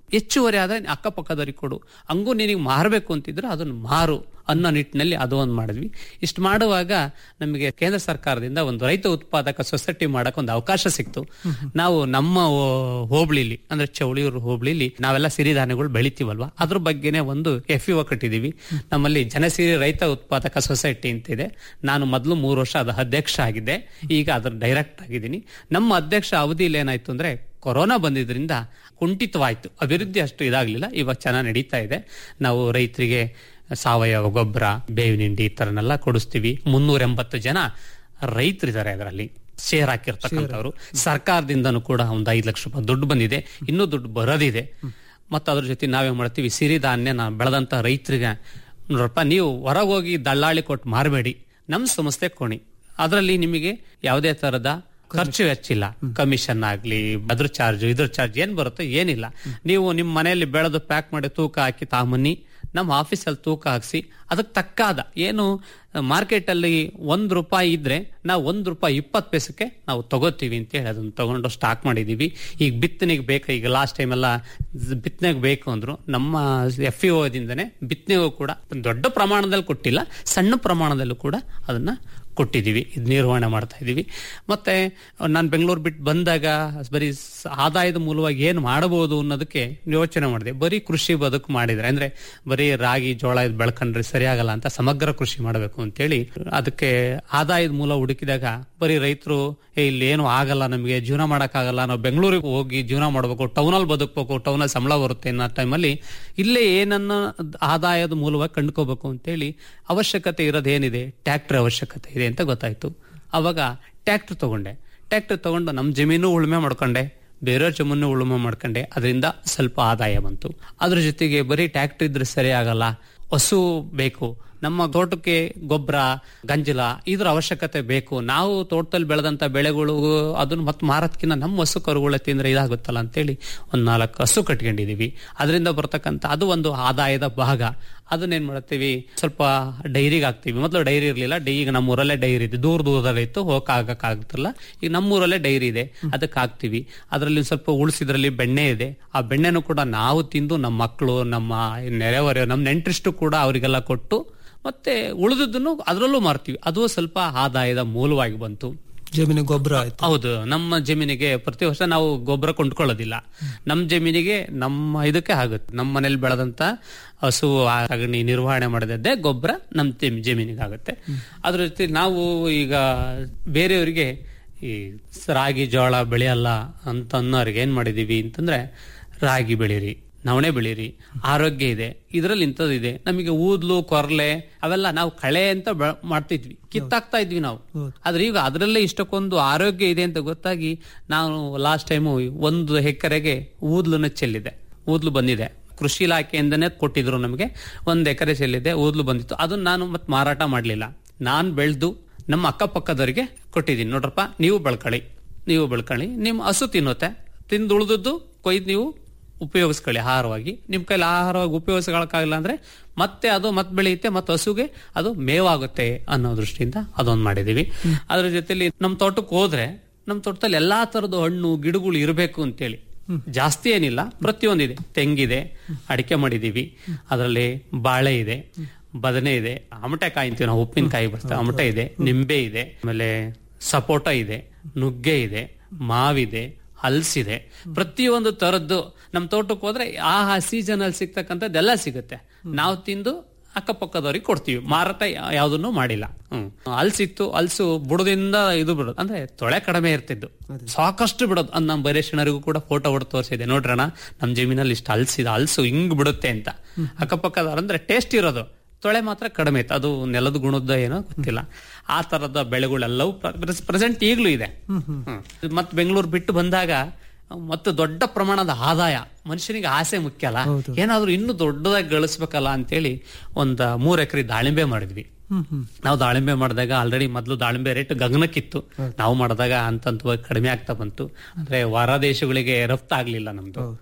ಹೆಚ್ಚುವರಿ ಆದಾಯ ಅಕ್ಕಪಕ್ಕದವ್ರಿಗೆ ಕೊಡು ಹಂಗೂ ನಿನಗೆ ಮಾರಬೇಕು ಅಂತಿದ್ರೆ ಅದನ್ನು ಮಾರು ಅನ್ನೋ ನಿಟ್ಟಿನಲ್ಲಿ ಅದು ಒಂದು ಮಾಡಿದ್ವಿ ಇಷ್ಟು ಮಾಡುವಾಗ ನಮಗೆ ಕೇಂದ್ರ ಸರ್ಕಾರದಿಂದ ಒಂದು ರೈತ ಉತ್ಪಾದಕ ಸೊಸೈಟಿ ಮಾಡಕ್ ಒಂದು ಅವಕಾಶ ಸಿಕ್ತು ನಾವು ನಮ್ಮ ಹೋ- ಹೋಬಳಿಲಿ ಅಂದ್ರೆ ಚೌಳಿಯೂರು ಹೋಬಳಿಲಿ ನಾವೆಲ್ಲ ಸಿರಿಧಾನ್ಯಗಳು ಬೆಳಿತೀವಲ್ವಾ ಅದ್ರ ಬಗ್ಗೆನೇ ಒಂದು ಎಫ್ ಯು ಕಟ್ಟಿದೀವಿ ನಮ್ಮಲ್ಲಿ ಜನಸಿರಿ ರೈತ ಉತ್ಪಾದಕ ಸೊಸೈಟಿ ಅಂತಿದೆ ನಾನು ಮೊದಲು ಮೂರು ವರ್ಷ ಅದು ಅಧ್ಯಕ್ಷ ಆಗಿದ್ದೆ ಈಗ ಅದ್ರ ಡೈರೆಕ್ಟ್ ಆಗಿದ್ದೀನಿ ನಮ್ಮ ಅಧ್ಯಕ್ಷ ಅವಧಿಯಲ್ಲಿ ಏನಾಯ್ತು ಅಂದ್ರೆ ಕೊರೋನಾ ಬಂದಿದ್ರಿಂದ ಕುಂಠಿತವಾಯ್ತು ಅಭಿವೃದ್ಧಿ ಅಷ್ಟು ಇದಾಗ್ಲಿಲ್ಲ ಇವಾಗ ಚೆನ್ನಾಗಿ ನಡೀತಾ ಇದೆ ನಾವು ರೈತರಿಗೆ ಸಾವಯವ ಗೊಬ್ಬರ ಬೇವಿನ ಹಿಂಡಿ ಈ ತರನೆಲ್ಲ ಕೊಡಿಸ್ತೀವಿ ಮುನ್ನೂರ ಎಂಬತ್ತು ಜನ ರೈತರಿದ್ದಾರೆ ಅದರಲ್ಲಿ ಶೇರ್ ಹಾಕಿರ್ತಕ್ಕಂಥವ್ರು ಸರ್ಕಾರದಿಂದನೂ ಕೂಡ ಒಂದು ಐದು ಲಕ್ಷ ರೂಪಾಯಿ ದುಡ್ಡು ಬಂದಿದೆ ಇನ್ನೂ ದುಡ್ಡು ಬರೋದಿದೆ ಮತ್ತು ಅದ್ರ ಜೊತೆ ನಾವೇನ್ ಮಾಡ್ತೀವಿ ಸಿರಿಧಾನ್ಯನ ಬೆಳೆದಂತ ರೈತರಿಗೆ ನೋಡಪ್ಪ ನೀವು ಹೊರಗೆ ಹೋಗಿ ದಳ್ಳಾಳಿ ಕೊಟ್ಟು ಮಾರಬೇಡಿ ನಮ್ಮ ಸಂಸ್ಥೆ ಕೋಣಿ ಅದರಲ್ಲಿ ನಿಮಗೆ ಯಾವುದೇ ತರದ ಖರ್ಚು ವೆಚ್ಚಿಲ್ಲ ಕಮಿಷನ್ ಆಗ್ಲಿ ಅದ್ರ ಚಾರ್ಜ್ ಇದ್ರ ಚಾರ್ಜ್ ಏನ್ ಬರುತ್ತೆ ಏನಿಲ್ಲ ನೀವು ನಿಮ್ಮ ಮನೆಯಲ್ಲಿ ಬೆಳೆದು ಪ್ಯಾಕ್ ಮಾಡಿ ತೂಕ ಹಾಕಿ ತಾಮನ್ನಿ ನಮ್ಮ ಆಫೀಸಲ್ಲಿ ತೂಕ ಹಾಕ್ಸಿ ಅದಕ್ಕೆ ತಕ್ಕಾದ ಏನು ಮಾರ್ಕೆಟ್ ಅಲ್ಲಿ ಒಂದ್ ರೂಪಾಯಿ ಇದ್ರೆ ನಾವು ಒಂದ್ ರೂಪಾಯಿ ಇಪ್ಪತ್ತು ಪೈಸಕ್ಕೆ ನಾವು ತಗೋತೀವಿ ಅಂತ ಹೇಳಿ ಅದನ್ನ ತಗೊಂಡು ಸ್ಟಾಕ್ ಮಾಡಿದೀವಿ ಈಗ ಬಿತ್ತನೆಗೆ ಬೇಕು ಈಗ ಲಾಸ್ಟ್ ಟೈಮ್ ಎಲ್ಲ ಬಿತ್ತನೆಗೆ ಬೇಕು ಅಂದ್ರು ನಮ್ಮ ಎಫ್ ಇ ದಿಂದನೇ ಬಿತ್ತನೆಗೂ ಕೂಡ ದೊಡ್ಡ ಪ್ರಮಾಣದಲ್ಲಿ ಕೊಟ್ಟಿಲ್ಲ ಸಣ್ಣ ಪ್ರಮಾಣದಲ್ಲೂ ಕೂಡ ಅದನ್ನ ಕೊಟ್ಟಿದ್ದೀವಿ ಇದು ನಿರ್ವಹಣೆ ಮಾಡ್ತಾ ಇದ್ದೀವಿ ಮತ್ತೆ ನಾನು ಬೆಂಗಳೂರು ಬಿಟ್ಟು ಬಂದಾಗ ಬರೀ ಸ- ಆದಾಯದ ಮೂಲವಾಗಿ ಏನು ಮಾಡಬಹುದು ಅನ್ನೋದಕ್ಕೆ ಯೋಚನೆ ಮಾಡಿದೆ ಬರೀ ಕೃಷಿ ಬದುಕು ಮಾಡಿದ್ರೆ ಅಂದ್ರೆ ಬರೀ ರಾಗಿ ಜೋಳ ಇದು ಬೆಳ್ಕೊಂಡ್ರೆ ಸರಿಯಾಗಲ್ಲ ಅಂತ ಸಮಗ್ರ ಕೃಷಿ ಮಾಡಬೇಕು ಅಂತೇಳಿ ಅದಕ್ಕೆ ಆದಾಯದ ಮೂಲ ಹುಡುಕಿದಾಗ ಬರೀ ರೈತರು ಏ ಇಲ್ಲಿ ಏನು ಆಗಲ್ಲ ನಮಗೆ ಜೀವನ ಮಾಡಕ್ಕಾಗಲ್ಲ ನಾವು ಬೆಂಗಳೂರಿಗೆ ಹೋಗಿ ಜೀವನ ಮಾಡಬೇಕು ಟೌನಲ್ಲಿ ಬದುಕಬೇಕು ಟೌನಲ್ಲಿ ಸಂಬಳ ಬರುತ್ತೆ ಅನ್ನೋ ಟೈಮಲ್ಲಿ ಇಲ್ಲೇ ಏನನ್ನ ಆದಾಯದ ಮೂಲವಾಗಿ ಕಂಡುಕೋಬೇಕು ಅಂತೇಳಿ ಅವಶ್ಯಕತೆ ಇರೋದೇನಿದೆ ಟ್ರ್ಯಾಕ್ಟರ್ ಅವಶ್ಯಕತೆ ಇದೆ ಅಂತ ಗೊತ್ತಾಯ್ತು ಅವಾಗ ಟ್ರ್ಯಾಕ್ಟರ್ ತಗೊಂಡೆ ಟ್ರ್ಯಾಕ್ಟರ್ ತಗೊಂಡು ನಮ್ಮ ಜಮೀನು ಉಳುಮೆ ಮಾಡ್ಕೊಂಡೆ ಬೇರೆಯವ್ರ ಜಮೀನು ಉಳುಮೆ ಮಾಡ್ಕೊಂಡೆ ಅದರಿಂದ ಸ್ವಲ್ಪ ಆದಾಯ ಬಂತು ಅದ್ರ ಜೊತೆಗೆ ಬರೀ ಟ್ರ್ಯಾಕ್ಟರ್ ಇದ್ರೆ ಸರಿ ಆಗಲ್ಲ ಹಸು ಬೇಕು ನಮ್ಮ ತೋಟಕ್ಕೆ ಗೊಬ್ಬರ ಗಂಜಲ ಇದ್ರ ಅವಶ್ಯಕತೆ ಬೇಕು ನಾವು ತೋಟದಲ್ಲಿ ಬೆಳೆದಂತ ಬೆಳೆಗಳು ಅದನ್ನ ಮತ್ತೆ ಮಾರೋದ್ಕಿಂತ ನಮ್ಮ ಹಸು ಕರುಗಳ ತಿಂದ್ರೆ ಇದಾಗುತ್ತಲ್ಲ ಅಂತೇಳಿ ಒಂದ್ ನಾಲ್ಕು ಹಸು ಕಟ್ಕೊಂಡಿದೀವಿ ಅದರಿಂದ ಬರ್ತಕ್ಕಂಥ ಅದು ಒಂದು ಆದಾಯದ ಭಾಗ ಅದನ್ನೇನ್ ಮಾಡ್ತೀವಿ ಸ್ವಲ್ಪ ಡೈರಿಗೆ ಹಾಕ್ತಿವಿ ಮೊದಲು ಡೈರಿ ಇರಲಿಲ್ಲ ಡೈ ಈಗ ನಮ್ಮ ಊರಲ್ಲೇ ಡೈರಿ ಇದೆ ದೂರ ದೂರದಲ್ಲಿ ಇತ್ತು ಹೋಗಕ್ ಆಗಕ್ಕಾಗುತ್ತಿಲ್ಲ ಈಗ ನಮ್ಮ ಊರಲ್ಲೇ ಡೈರಿ ಇದೆ ಅದಕ್ಕೆ ಹಾಕ್ತಿವಿ ಅದರಲ್ಲಿ ಸ್ವಲ್ಪ ಉಳಿಸಿದ್ರಲ್ಲಿ ಬೆಣ್ಣೆ ಇದೆ ಆ ಬೆಣ್ಣೆನೂ ಕೂಡ ನಾವು ತಿಂದು ನಮ್ಮ ಮಕ್ಕಳು ನಮ್ಮ ನೆರೆಹೊರೆ ನಮ್ಮ ನೆಂಟರಿಷ್ಟು ಕೂಡ ಅವರಿಗೆಲ್ಲ ಕೊಟ್ಟು ಮತ್ತೆ ಉಳಿದದ್ದನ್ನು ಅದರಲ್ಲೂ ಮಾರ್ತೀವಿ ಅದು ಸ್ವಲ್ಪ ಆದಾಯದ ಮೂಲವಾಗಿ ಬಂತು ಜಮೀನಿಗೆ ಗೊಬ್ಬರ ಆಯ್ತು ಹೌದು ನಮ್ಮ ಜಮೀನಿಗೆ ಪ್ರತಿ ವರ್ಷ ನಾವು ಗೊಬ್ಬರ ಕೊಂಡ್ಕೊಳ್ಳೋದಿಲ್ಲ ನಮ್ಮ ಜಮೀನಿಗೆ ನಮ್ಮ ಇದಕ್ಕೆ ಆಗುತ್ತೆ ನಮ್ಮ ಮನೇಲಿ ಬೆಳೆದಂತ ಹಸು ಸಗಣಿ ನಿರ್ವಹಣೆ ಮಾಡಿದ್ದೆ ಗೊಬ್ಬರ ನಮ್ಮ ಜಮೀ- ಜಮೀನಿಗೆ ಆಗುತ್ತೆ ಅದ್ರ ಜೊತೆ ನಾವು ಈಗ ಬೇರೆಯವರಿಗೆ ಈ ರಾಗಿ ಜೋಳ ಬೆಳೆಯಲ್ಲ ಅಂತ ಅನ್ನೋರಿಗೆ ಏನ್ ಮಾಡಿದೀವಿ ಅಂತಂದ್ರೆ ರಾಗಿ ಬೆಳೀರಿ ನವಣೆ ಬೆಳೀರಿ ಆರೋಗ್ಯ ಇದೆ ಇದರಲ್ಲಿ ಇಂಥದ್ದು ಇದೆ ನಮಗೆ ಊದ್ಲು ಕೊರ್ಲೆ ಅವೆಲ್ಲ ನಾವು ಕಳೆ ಅಂತ ಬೆ- ಮಾಡ್ತಿದ್ವಿ ಕಿತ್ತಾಕ್ತಾ ಇದ್ವಿ ನಾವು ಆದ್ರೆ ಈಗ ಅದರಲ್ಲೇ ಇಷ್ಟಕ್ಕೊಂದು ಆರೋಗ್ಯ ಇದೆ ಅಂತ ಗೊತ್ತಾಗಿ ನಾನು ಲಾಸ್ಟ್ ಟೈಮು ಒಂದು ಎಕರೆಗೆ ಊದ್ಲನ್ನ ಚೆಲ್ಲಿದೆ ಊದ್ಲು ಬಂದಿದೆ ಕೃಷಿ ಇಲಾಖೆಯಿಂದನೇ ಕೊಟ್ಟಿದ್ರು ನಮಗೆ ಒಂದ್ ಎಕರೆ ಚೆಲ್ಲಿದೆ ಊದ್ಲು ಬಂದಿತ್ತು ಅದನ್ನ ನಾನು ಮತ್ತೆ ಮಾರಾಟ ಮಾಡ್ಲಿಲ್ಲ ನಾನ್ ಬೆಳೆದು ನಮ್ಮ ಅಕ್ಕಪಕ್ಕದವರಿಗೆ ಕೊಟ್ಟಿದ್ದೀನಿ ನೋಡ್ರಪ್ಪ ನೀವು ಬೆಳ್ಕೊಳ್ಳಿ ನೀವು ಬೆಳ್ಕೊಳ್ಳಿ ನಿಮ್ಮ ಹಸು ತಿನ್ನುತ್ತೆ ತಿಂದು ಉಳಿದದ್ದು ಕೊಯ್ದು ನೀವು ಉಪಯೋಗಿಸ್ಕೊಳ್ಳಿ ಆಹಾರವಾಗಿ ನಿಮ್ಮ ಕೈಲಿ ಆಹಾರವಾಗಿ ಉಪಯೋಗಿಸ್ಕೊಳಕ್ಕಾಗಿಲ್ಲ ಅಂದ್ರೆ ಮತ್ತೆ ಅದು ಮತ್ತೆ ಬೆಳೆಯುತ್ತೆ ಮತ್ತೆ ಹಸುಗೆ ಅದು ಮೇವಾಗುತ್ತೆ ಅನ್ನೋ ದೃಷ್ಟಿಯಿಂದ ಅದೊಂದು ಮಾಡಿದೀವಿ ಅದ್ರ ಜೊತೆಲಿ ನಮ್ಮ ತೋಟಕ್ಕೆ ಹೋದ್ರೆ ನಮ್ಮ ತೋಟದಲ್ಲಿ ಎಲ್ಲಾ ತರದ ಹಣ್ಣು ಗಿಡಗಳು ಇರಬೇಕು ಅಂತೇಳಿ ಜಾಸ್ತಿ ಏನಿಲ್ಲ ಪ್ರತಿಯೊಂದಿದೆ ತೆಂಗಿದೆ ಅಡಿಕೆ ಮಾಡಿದೀವಿ ಅದರಲ್ಲಿ ಬಾಳೆ ಇದೆ ಬದನೆ ಇದೆ ಅಮಟೆಕಾಯಿ ಅಂತೀವಿ ನಾವು ಉಪ್ಪಿನಕಾಯಿ ಬರ್ತದೆ ಅಮಟೆ ಇದೆ ನಿಂಬೆ ಇದೆ ಆಮೇಲೆ ಸಪೋಟ ಇದೆ ನುಗ್ಗೆ ಇದೆ ಮಾವಿದೆ ಹಲ್ಸಿದೆ ಪ್ರತಿಯೊಂದು ತರದ್ದು ನಮ್ಮ ತೋಟಕ್ಕೆ ಹೋದ್ರೆ ಆ ಸೀಸನ್ ಅಲ್ಲಿ ಸಿಗ್ತಕ್ಕಂಥದ್ದೆಲ್ಲ ಸಿಗುತ್ತೆ ನಾವು ತಿಂದು ಅಕ್ಕಪಕ್ಕದವ್ರಿಗೆ ಕೊಡ್ತೀವಿ ಮಾರಾಟ ಯಾ- ಯಾವ್ದನ್ನು ಮಾಡಿಲ್ಲ ಹ್ಮ್ ಹಲ್ಸಿತ್ತು ಹಲ್ಸು ಬುಡದಿಂದ ಇದು ಬಿಡೋದು ಅಂದ್ರೆ ತೊಳೆ ಕಡಿಮೆ ಇರ್ತಿದ್ದು ಸಾಕಷ್ಟು ಬಿಡೋದು ಅದ್ ನಮ್ಮ ಬರೇಶನರಿಗೂ ಕೂಡ ಫೋಟೋ ಹೊಡೆದು ತೋರಿಸಿದೆ ನೋಡ್ರಣ ನಮ್ ಜಮೀನಲ್ಲಿ ಇಷ್ಟು ಹಲ್ಸಿದ ಹಲ್ಸು ಹಿಂಗ್ ಬಿಡುತ್ತೆ ಅಂತ ಅಕ್ಕಪಕ್ಕದವ್ರು ಅಂದ್ರೆ ಟೇಸ್ಟ್ ಇರೋದು ತೊಳೆ ಮಾತ್ರ ಕಡಿಮೆ ಇತ್ತು ಅದು ನೆಲದ ಗುಣದ ಏನೋ ಗೊತ್ತಿಲ್ಲ ಆ ತರದ ಬೆಳೆಗಳೆಲ್ಲವೂ ಪ್ರೆಸೆಂಟ್ ಈಗಲೂ ಇದೆ ಮತ್ತೆ ಬೆಂಗಳೂರು ಬಿಟ್ಟು ಬಂದಾಗ ಮತ್ತು ದೊಡ್ಡ ಪ್ರಮಾಣದ ಆದಾಯ ಮನುಷ್ಯನಿಗೆ ಆಸೆ ಮುಖ್ಯ ಅಲ್ಲ ಏನಾದ್ರೂ ಇನ್ನೂ ದೊಡ್ಡದಾಗಿ ಗಳಿಸ್ಬೇಕಲ್ಲ ಅಂತೇಳಿ ಒಂದ್ ಮೂರ್ ಎಕರೆ ದಾಳಿಂಬೆ ಮಾಡಿದ್ವಿ ನಾವು ದಾಳಿಂಬೆ ಮಾಡಿದಾಗ ಆಲ್ರೆಡಿ ಮೊದಲು ದಾಳಿಂಬೆ ರೇಟ್ ಗಗನಕ್ಕಿತ್ತು ನಾವು ಮಾಡಿದಾಗ ಹಂತ ಹಂತವಾಗಿ ಕಡಿಮೆ ಆಗ್ತಾ ಬಂತು ಅಂದ್ರೆ ಹೊರ ದೇಶಗಳಿಗೆ ರಫ್ತಾಗ್ಲಿಲ್ಲ ನಮ್ದು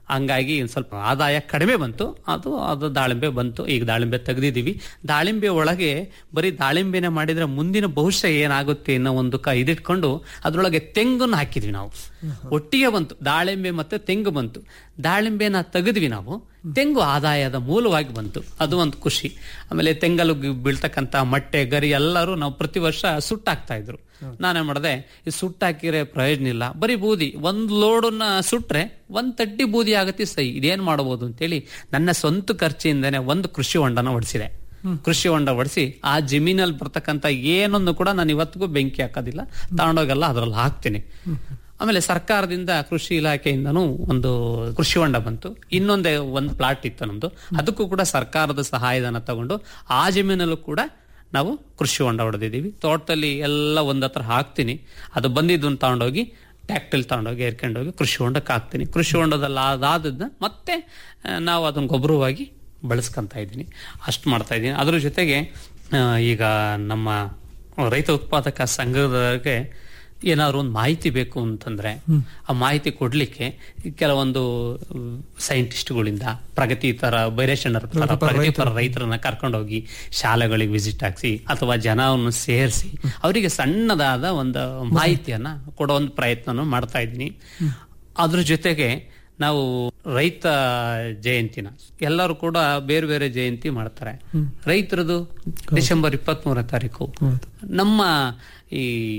ಹಂಗಾಗಿ ಒಂದ್ ಸ್ವಲ್ಪ ಆದಾಯ ಕಡಿಮೆ ಬಂತು ಅದು ಅದು ದಾಳಿಂಬೆ ಬಂತು ಈಗ ದಾಳಿಂಬೆ ತೆಗೆದಿದ್ದೀವಿ ದಾಳಿಂಬೆ ಒಳಗೆ ಬರೀ ದಾಳಿಂಬೆನೆ ಮಾಡಿದ್ರೆ ಮುಂದಿನ ಭವಿಷ್ಯ ಏನಾಗುತ್ತೆ ಅನ್ನೋ ಒಂದು ಕ ಇದಿಟ್ಕೊಂಡು ಅದ್ರೊಳಗೆ ತೆಂಗನ್ನು ಹಾಕಿದ್ವಿ ನಾವು ಒಟ್ಟಿಗೆ ಬಂತು ದಾಳಿಂಬೆ ಮತ್ತೆ ತೆಂಗು ಬಂತು ದಾಳಿಂಬೆನ ತೆಗೆದ್ವಿ ನಾವು ತೆಂಗು ಆದಾಯದ ಮೂಲವಾಗಿ ಬಂತು ಅದು ಒಂದು ಖುಷಿ ಆಮೇಲೆ ತೆಂಗಲು ಗಿ- ಬೀಳ್ತಕ್ಕಂತ ಮಟ್ಟೆ ಗರಿ ಎಲ್ಲರೂ ನಾವು ಪ್ರತಿ ವರ್ಷ ಸುಟ್ಟಾಕ್ತಾ ಇದ್ರು ನಾನೇ ಮಾಡಿದೆ ಈ ಸುಟ್ಟಾಕಿದ್ರೆ ಪ್ರಯೋಜನ ಇಲ್ಲ ಬರೀ ಬೂದಿ ಒಂದ್ ಲೋಡನ್ನ ಸುಟ್ರೆ ಒಂದ್ ತಟ್ಟಿ ಬೂದಿ ಆಗತ್ತೆ ಸೈ ಇದೇನ್ ಮಾಡಬಹುದು ಅಂತೇಳಿ ನನ್ನ ಸ್ವಂತ ಖರ್ಚಿಂದನೇ ಒಂದು ಕೃಷಿ ಹೊಂಡನ ಹೊಡಿಸಿದೆ ಕೃಷಿ ಹೊಂಡ ಹೊಡಿಸಿ ಆ ಜಮೀನಲ್ಲಿ ಬರ್ತಕ್ಕಂತ ಏನೊಂದು ಕೂಡ ನಾನು ಇವತ್ತಿಗೂ ಬೆಂಕಿ ಹಾಕೋದಿಲ್ಲ ತಗೊಂಡೋಗೆಲ್ಲ ಅದ್ರಲ್ಲಿ ಹಾಕ್ತೀನಿ ಆಮೇಲೆ ಸರ್ಕಾರದಿಂದ ಕೃಷಿ ಇಲಾಖೆಯಿಂದನೂ ಒಂದು ಕೃಷಿ ಹೊಂಡ ಬಂತು ಇನ್ನೊಂದೇ ಒಂದು ಪ್ಲಾಟ್ ಇತ್ತು ನಮ್ದು ಅದಕ್ಕೂ ಕೂಡ ಸರ್ಕಾರದ ಸಹಾಯಧನ ತಗೊಂಡು ಆ ಜಮೀನಲ್ಲೂ ಕೂಡ ನಾವು ಕೃಷಿ ಹೊಂಡ ಹೊಡೆದಿದ್ದೀವಿ ತೋಟದಲ್ಲಿ ಎಲ್ಲ ಒಂದ್ ಹತ್ರ ಹಾಕ್ತೀನಿ ಅದು ಬಂದಿದ್ದನ್ನು ತಗೊಂಡೋಗಿ ಟ್ಯಾಕ್ಟರ್ ತಗೊಂಡೋಗಿ ಏರ್ಕೊಂಡೋಗಿ ಕೃಷಿ ಹೊಂಡಕ್ಕೆ ಹಾಕ್ತೀನಿ ಕೃಷಿ ಹೊಂಡದಲ್ಲಿ ಅದಾದದ್ನ ಮತ್ತೆ ಆ, ನಾವು ಅದನ್ನ ಗೊಬ್ಬರವಾಗಿ ಬಳಸ್ಕೊಂತ ಇದ್ದೀನಿ ಅಷ್ಟು ಮಾಡ್ತಾ ಇದ್ದೀನಿ ಅದ್ರ ಜೊತೆಗೆ ಆ, ಈಗ ನಮ್ಮ ರೈತ ಉತ್ಪಾದಕ ಸಂಘದವರಿಗೆ ಏನಾದ್ರು ಒಂದು ಮಾಹಿತಿ ಬೇಕು ಅಂತಂದ್ರೆ ಆ ಮಾಹಿತಿ ಕೊಡ್ಲಿಕ್ಕೆ ಕೆಲವೊಂದು ಸೈಂಟಿಸ್ಟ್ಗಳಿಂದ ಪ್ರಗತಿತರ ಬೈರೇಶನರ್ ಪ್ರಗತಿಪರ ರೈತರನ್ನ ಕರ್ಕೊಂಡೋಗಿ ಶಾಲೆಗಳಿಗೆ ವಿಸಿಟ್ ಹಾಕ್ಸಿ ಅಥವಾ ಜನವನ್ನು ಸೇರಿಸಿ ಅವರಿಗೆ ಸಣ್ಣದಾದ ಒಂದು ಮಾಹಿತಿಯನ್ನ ಕೊಡೋ ಒಂದು ಪ್ರಯತ್ನ ಮಾಡ್ತಾ ಇದ್ದೀನಿ ಅದ್ರ ಜೊತೆಗೆ ನಾವು ರೈತ ಜಯಂತಿನ ಎಲ್ಲರೂ ಕೂಡ ಬೇರೆ ಬೇರೆ ಜಯಂತಿ ಮಾಡ್ತಾರೆ ರೈತರದು ಡಿಸೆಂಬರ್ ಇಪ್ಪತ್ತ್ ಮೂರನೇ ತಾರೀಕು ನಮ್ಮ ಈ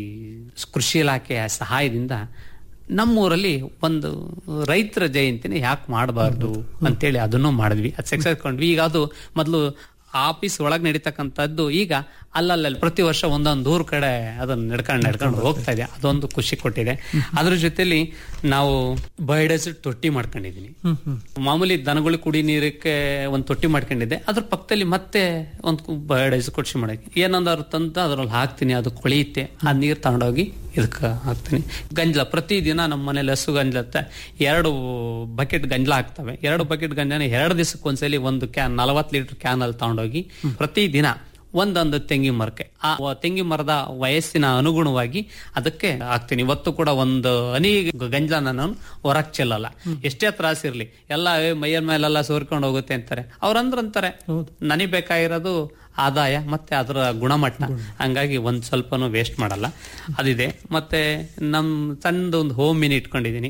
ಕೃಷಿ ಇಲಾಖೆಯ ಸಹಾಯದಿಂದ ನಮ್ಮೂರಲ್ಲಿ ಒಂದು ರೈತರ ಜಯಂತಿನ ಯಾಕೆ ಮಾಡಬಾರ್ದು ಅಂತೇಳಿ ಅದನ್ನು ಮಾಡಿದ್ವಿ ಅದು ಸಕ್ಸಸ್ ಕೊಂಡ್ವಿ ಈಗ ಅದು ಮೊದಲು ಆಫೀಸ್ ಒಳಗೆ ನಡೀತಕ್ಕಂಥದ್ದು ಈಗ ಅಲ್ಲಲ್ಲಿ ಪ್ರತಿ ವರ್ಷ ಒಂದೊಂದು ಊರ್ ಕಡೆ ಅದನ್ನ ನಡ್ಕೊಂಡು ನಡ್ಕೊಂಡು ಹೋಗ್ತಾ ಇದೆ ಅದೊಂದು ಖುಷಿ ಕೊಟ್ಟಿದೆ ಅದ್ರ ಜೊತೆಲಿ ನಾವು ಬಯೋಡೈಸಡ್ ತೊಟ್ಟಿ ಮಾಡ್ಕೊಂಡಿದೀನಿ ಮಾಮೂಲಿ ದನಗಳು ಕುಡಿ ನೀರಕ್ಕೆ ಒಂದು ತೊಟ್ಟಿ ಮಾಡ್ಕೊಂಡಿದ್ದೆ ಅದ್ರ ಪಕ್ಕದಲ್ಲಿ ಮತ್ತೆ ಒಂದು ಬಯೋಡೈಸ್ ಕೊಡ್ಸಿ ಮಾಡಕ್ಕೆ ಏನೊಂದಾದ್ರು ತಂದು ಅದ್ರಲ್ಲಿ ಹಾಕ್ತೀನಿ ಅದು ಕೊಳೆಯುತ್ತೆ ಆ ನೀರು ತಗೊಂಡೋಗಿ ಇದಕ್ಕೆ ಹಾಕ್ತೀನಿ ಗಂಜಲ ಪ್ರತಿದಿನ ನಮ್ಮ ಮನೇಲಿ ಹಸು ಗಂಜಲತ್ತ ಎರಡು ಬಕೆಟ್ ಗಂಜಲ ಹಾಕ್ತವೆ ಎರಡು ಬಕೆಟ್ ಗಂಜಲ ಎರಡು ದಿವಸಕ್ಕೆ ಒಂದ್ಸಲಿ ಒಂದು ಕ್ಯಾನ್ ನಲವತ್ತು ಲೀಟರ್ ಕ್ಯಾನ್ ಅಲ್ಲಿ ತಗೊಂಡೋಗಿ ಪ್ರತಿದಿನ ಒಂದೊಂದು ತೆಂಗಿನ ಮರಕ್ಕೆ ಆ ವ- ತೆಂಗಿನ ಮರದ ವಯಸ್ಸಿನ ಅನುಗುಣವಾಗಿ ಅದಕ್ಕೆ ಹಾಕ್ತೀನಿ ಇವತ್ತು ಕೂಡ ಒಂದು ಹನಿ ಗಂಜಲ ನಾನು ಹೊರಗ್ ಚೆಲ್ಲಲ್ಲ ಎಷ್ಟೇ ತ್ರಾಸ ಇರ್ಲಿ ಎಲ್ಲ ಏ, ಮೈಯ ಮೇಲೆಲ್ಲ ಸೋರ್ಕೊಂಡು ಹೋಗುತ್ತೆ ಅಂತಾರೆ ಅವ್ರಂದ್ರ ಅಂತಾರೆ ನನಗೆ ಬೇಕಾಗಿರೋದು ಆದಾಯ ಮತ್ತೆ ಅದರ ಗುಣಮಟ್ಟ ಹಂಗಾಗಿ ಒಂದ್ ಸ್ವಲ್ಪನೂ ವೇಸ್ಟ್ ಮಾಡಲ್ಲ ಅದಿದೆ ಮತ್ತೆ ನಮ್ ಸಣ್ಣದು ಒಂದು ಹೋಮ್ ಮಿನಿ ಇಟ್ಕೊಂಡಿದೀನಿ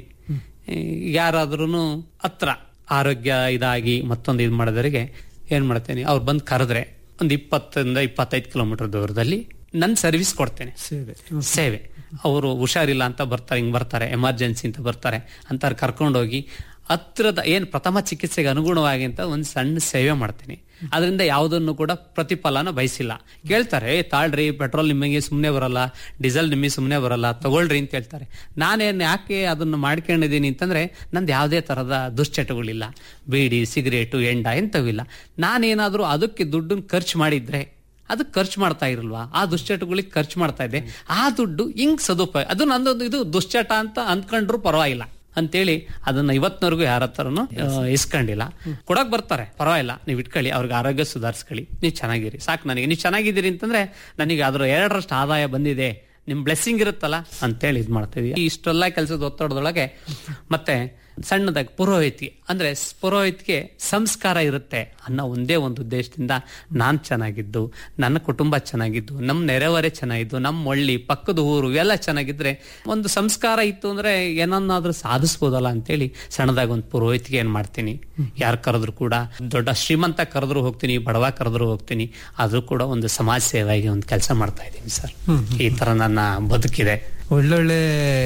ಯಾರಾದ್ರೂ ಹತ್ರ ಆರೋಗ್ಯ ಇದಾಗಿ ಮತ್ತೊಂದು ಇದು ಮಾಡೋದರಿಗೆ ಏನ್ ಮಾಡ್ತೇನೆ ಅವ್ರು ಬಂದು ಕರೆದ್ರೆ ಒಂದು ಇಪ್ಪತ್ತರಿಂದ ಇಪ್ಪತ್ತೈದು ಕಿಲೋಮೀಟರ್ ದೂರದಲ್ಲಿ ನನ್ನ ಸರ್ವಿಸ್ ಕೊಡ್ತೇನೆ ಸೇವೆ ಸೇವೆ ಅವರು ಹುಷಾರಿಲ್ಲ ಅಂತ ಬರ್ತಾರೆ ಹಿಂಗ್ ಬರ್ತಾರೆ ಎಮರ್ಜೆನ್ಸಿ ಅಂತ ಬರ್ತಾರೆ ಅಂತ ಕರ್ಕೊಂಡೋಗಿ ಹತ್ರದ ಏನ್ ಪ್ರಥಮ ಚಿಕಿತ್ಸೆಗೆ ಅನುಗುಣವಾಗಿ ಅಂತ ಒಂದು ಸಣ್ಣ ಸೇವೆ ಮಾಡ್ತೀನಿ ಅದರಿಂದ ಯಾವುದನ್ನು ಕೂಡ ಪ್ರತಿಫಲನ ಬಯಸಿಲ್ಲ ಕೇಳ್ತಾರೆ "ಏ, ತಾಳ್ರಿ ಪೆಟ್ರೋಲ್ ನಿಮಗೆ ಸುಮ್ಮನೆ ಬರಲ್ಲ ಡೀಸೆಲ್ ನಿಮಗೆ ಸುಮ್ಮನೆ ಬರಲ್ಲ ತಗೊಳ್ರಿ ಅಂತ ಹೇಳ್ತಾರೆ ನಾನೇನ್ ಯಾಕೆ ಅದನ್ನು ಮಾಡ್ಕೊಂಡಿದ್ದೀನಿ ಅಂತಂದ್ರೆ ನಂದು ಯಾವುದೇ ತರದ ದುಶ್ಚಟಗಳಿಲ್ಲ ಬೀಡಿ ಸಿಗರೇಟು ಎಂಡ ಎಂತವಿಲ್ಲ ನಾನೇನಾದ್ರೂ ಅದಕ್ಕೆ ದುಡ್ಡನ್ನು ಖರ್ಚು ಮಾಡಿದ್ರೆ ಅದಕ್ಕೆ ಖರ್ಚು ಮಾಡ್ತಾ ಇರಲ್ವಾ ಆ ದುಶ್ಚಟಗಳಿಗೆ ಖರ್ಚು ಮಾಡ್ತಾ ಇದ್ದೆ ಆ ದುಡ್ಡು ಹಿಂಗ್ ಸದುಪಯೋಗ ಅದು ನಂದೊಂದು ಇದು ದುಶ್ಚಟ ಅಂತ ಅಂದ್ಕೊಂಡ್ರು ಪರವಾಗಿಲ್ಲ ಅಂತೇಳಿ ಅದನ್ನ ಇವತ್ತಿನವರೆಗೂ ಯಾರ ಹತ್ರನು ಇಸ್ಕೊಂಡಿಲ್ಲ ಕೊಡಕ್ ಬರ್ತಾರೆ ಪರವಾಗಿಲ್ಲ ನೀವು ಇಟ್ಕೊಳ್ಳಿ ಅವ್ರಿಗೆ ಆರೋಗ್ಯ ಸುಧಾರಿಸ್ಕೊಳ್ಳಿ ನೀವು ಚೆನ್ನಾಗಿರಿ ಸಾಕು ನನಗೆ ನೀವು ಚೆನ್ನಾಗಿದ್ದೀರಿ ಅಂತಂದ್ರೆ ನನಗೆ ಅದ್ರ ಎರಡರಷ್ಟು ಆದಾಯ ಬಂದಿದೆ ನಿಮ್ ಬ್ಲೆಸ್ಸಿಂಗ್ ಇರುತ್ತಲ್ಲ ಅಂತೇಳಿ ಇದು ಮಾಡ್ತಾ ಇದೀವಿ ಇಷ್ಟೆಲ್ಲ ಕೆಲಸದ ಒತ್ತಡದೊಳಗೆ ಮತ್ತೆ ಸಣ್ಣದಾಗಿ ಪುರೋಹಿತಿಗೆ ಅಂದ್ರೆ ಸ್- ಪುರೋಹಿತಿಗೆ ಸಂಸ್ಕಾರ ಇರುತ್ತೆ ಅನ್ನೋ ಒಂದೇ ಒಂದು ಉದ್ದೇಶದಿಂದ ನಾನ್ ಚೆನ್ನಾಗಿದ್ದು ನನ್ನ ಕುಟುಂಬ ಚೆನ್ನಾಗಿದ್ದು ನಮ್ಮ ನೆರೆಹೊರೆ ಚೆನ್ನಾಗಿದ್ದು ನಮ್ಮ ಒಳ್ಳಿ ಪಕ್ಕದ ಊರು ಇವೆಲ್ಲ ಚೆನ್ನಾಗಿದ್ರೆ ಒಂದು ಸಂಸ್ಕಾರ ಇತ್ತು ಅಂದ್ರೆ ಏನನ್ನಾದ್ರೂ ಸಾಧಿಸ್ಬೋದಲ್ಲ ಅಂತೇಳಿ ಸಣ್ಣದಾಗಿ ಒಂದು ಪುರೋಹಿತಿಗೆ ಏನ್ ಮಾಡ್ತೀನಿ ಯಾರು ಕರೆದ್ರು ಕೂಡ ದೊಡ್ಡ ಶ್ರೀಮಂತ ಕರೆದ್ರು ಹೋಗ್ತೀನಿ ಬಡವ ಕರೆದ್ರು ಹೋಗ್ತೀನಿ ಅದು ಕೂಡ ಒಂದು ಸಮಾಜ ಸೇವೆಯಾಗಿ ಒಂದು ಕೆಲಸ ಮಾಡ್ತಾ ಇದ್ದೀನಿ ಸರ್ ಈ ತರ ನನ್ನ ಬದುಕಿದೆ ಒಳ್ಳೊಳ್ಳೆ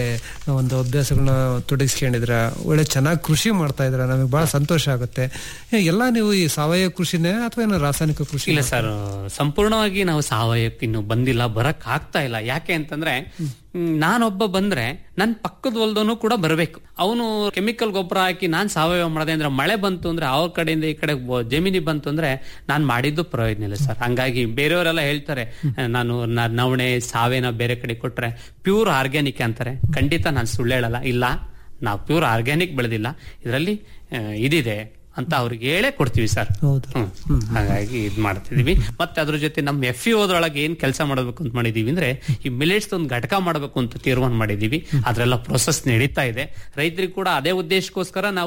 ಒಂದು ಅಭ್ಯಾಸಗಳನ್ನ ತೊಡಗಿಸ್ಕೊಂಡಿದ್ರ ಒಳ್ಳೆ ಚೆನ್ನಾಗಿ ಕೃಷಿ ಮಾಡ್ತಾ ಇದ್ರ ನಮಗೆ ಬಹಳ ಸಂತೋಷ ಆಗುತ್ತೆ ಏ, ಎಲ್ಲ ನೀವು ಈ ಸಾವಯವ ಕೃಷಿನೇ ಅಥವಾ ಏನೋ ರಾಸಾಯನಿಕ ಕೃಷಿ ಇಲ್ಲ ಸರ್ ಸಂಪೂರ್ಣವಾಗಿ ನಾವು ಸಾವಯವಕ್ಕೆ ಇನ್ನು ಬಂದಿಲ್ಲ ಬರಕ್ ಆಗ್ತಾ ಇಲ್ಲ ಯಾಕೆ ಅಂತಂದ್ರೆ ಹ್ಮ್, ನಾನೊಬ್ಬ ಬಂದ್ರೆ ನನ್ ಪಕ್ಕದ ಹೊಲ್ದವನು ಕೂಡ ಬರ್ಬೇಕು ಅವನು ಕೆಮಿಕಲ್ ಗೊಬ್ಬರ ಹಾಕಿ ನಾನ್ ಸಾವಯವ ಮಾಡದೆ ಅಂದ್ರೆ ಮಳೆ ಬಂತು ಅಂದ್ರೆ ಅವ್ರ ಕಡೆಯಿಂದ ಈ ಕಡೆ ಬ- ಜಮೀನಿ ಬಂತು ಅಂದ್ರೆ ನಾನ್ ಮಾಡಿದ್ದು ಪ್ರಯೋಜನ ಇಲ್ಲ ಸರ್ ಹಂಗಾಗಿ ಬೇರೆಯವರೆಲ್ಲ ಹೇಳ್ತಾರೆ ನಾನು ನ- ನವಣೆ ಸಾವೇನ ಬೇರೆ ಕಡೆ ಕೊಟ್ರೆ ಪ್ಯೂರ್ ಆರ್ಗ್ಯಾನಿಕ್ ಅಂತಾರೆ ಖಂಡಿತ ನಾನು ಸುಳ್ಳು ಹೇಳಲ್ಲ ಇಲ್ಲ ನಾವು ಪ್ಯೂರ್ ಆರ್ಗ್ಯಾನಿಕ್ ಬೆಳೆದಿಲ್ಲ ಇದರಲ್ಲಿ ಇದಿದೆ ಅಂತ ಅವ್ರಿಗೆ ಹೇಳೇ ಕೊಡ್ತೀವಿ ಸರ್ ಹೌದು. ಹ್ಮ್. ಹಾಗಾಗಿ ಇದ್ ಮಾಡ್ತಿದೀವಿ ಮತ್ತೆ ಅದ್ರ ಜೊತೆ ನಮ್ಮ ಎಫ್ ಇ ಓದ್ರೊಳಗೆ ಏನ್ ಕೆಲಸ ಮಾಡಬೇಕು ಅಂತ ಮಾಡಿದೀವಿ ಅಂದ್ರೆ ಈ ಮಿಲೆಟ್ಸ್ ಒಂದು ಘಟಕ ಮಾಡಬೇಕು ಅಂತ ತೀರ್ಮಾನ ಮಾಡಿದೀವಿ ಅದ್ರೆಲ್ಲ ಪ್ರೊಸೆಸ್ ನಡೀತಾ ಇದೆ ರೈತರಿಗೆ ಕೂಡ ಅದೇ ಉದ್ದೇಶಕ್ಕೋಸ್ಕರ ನಾವು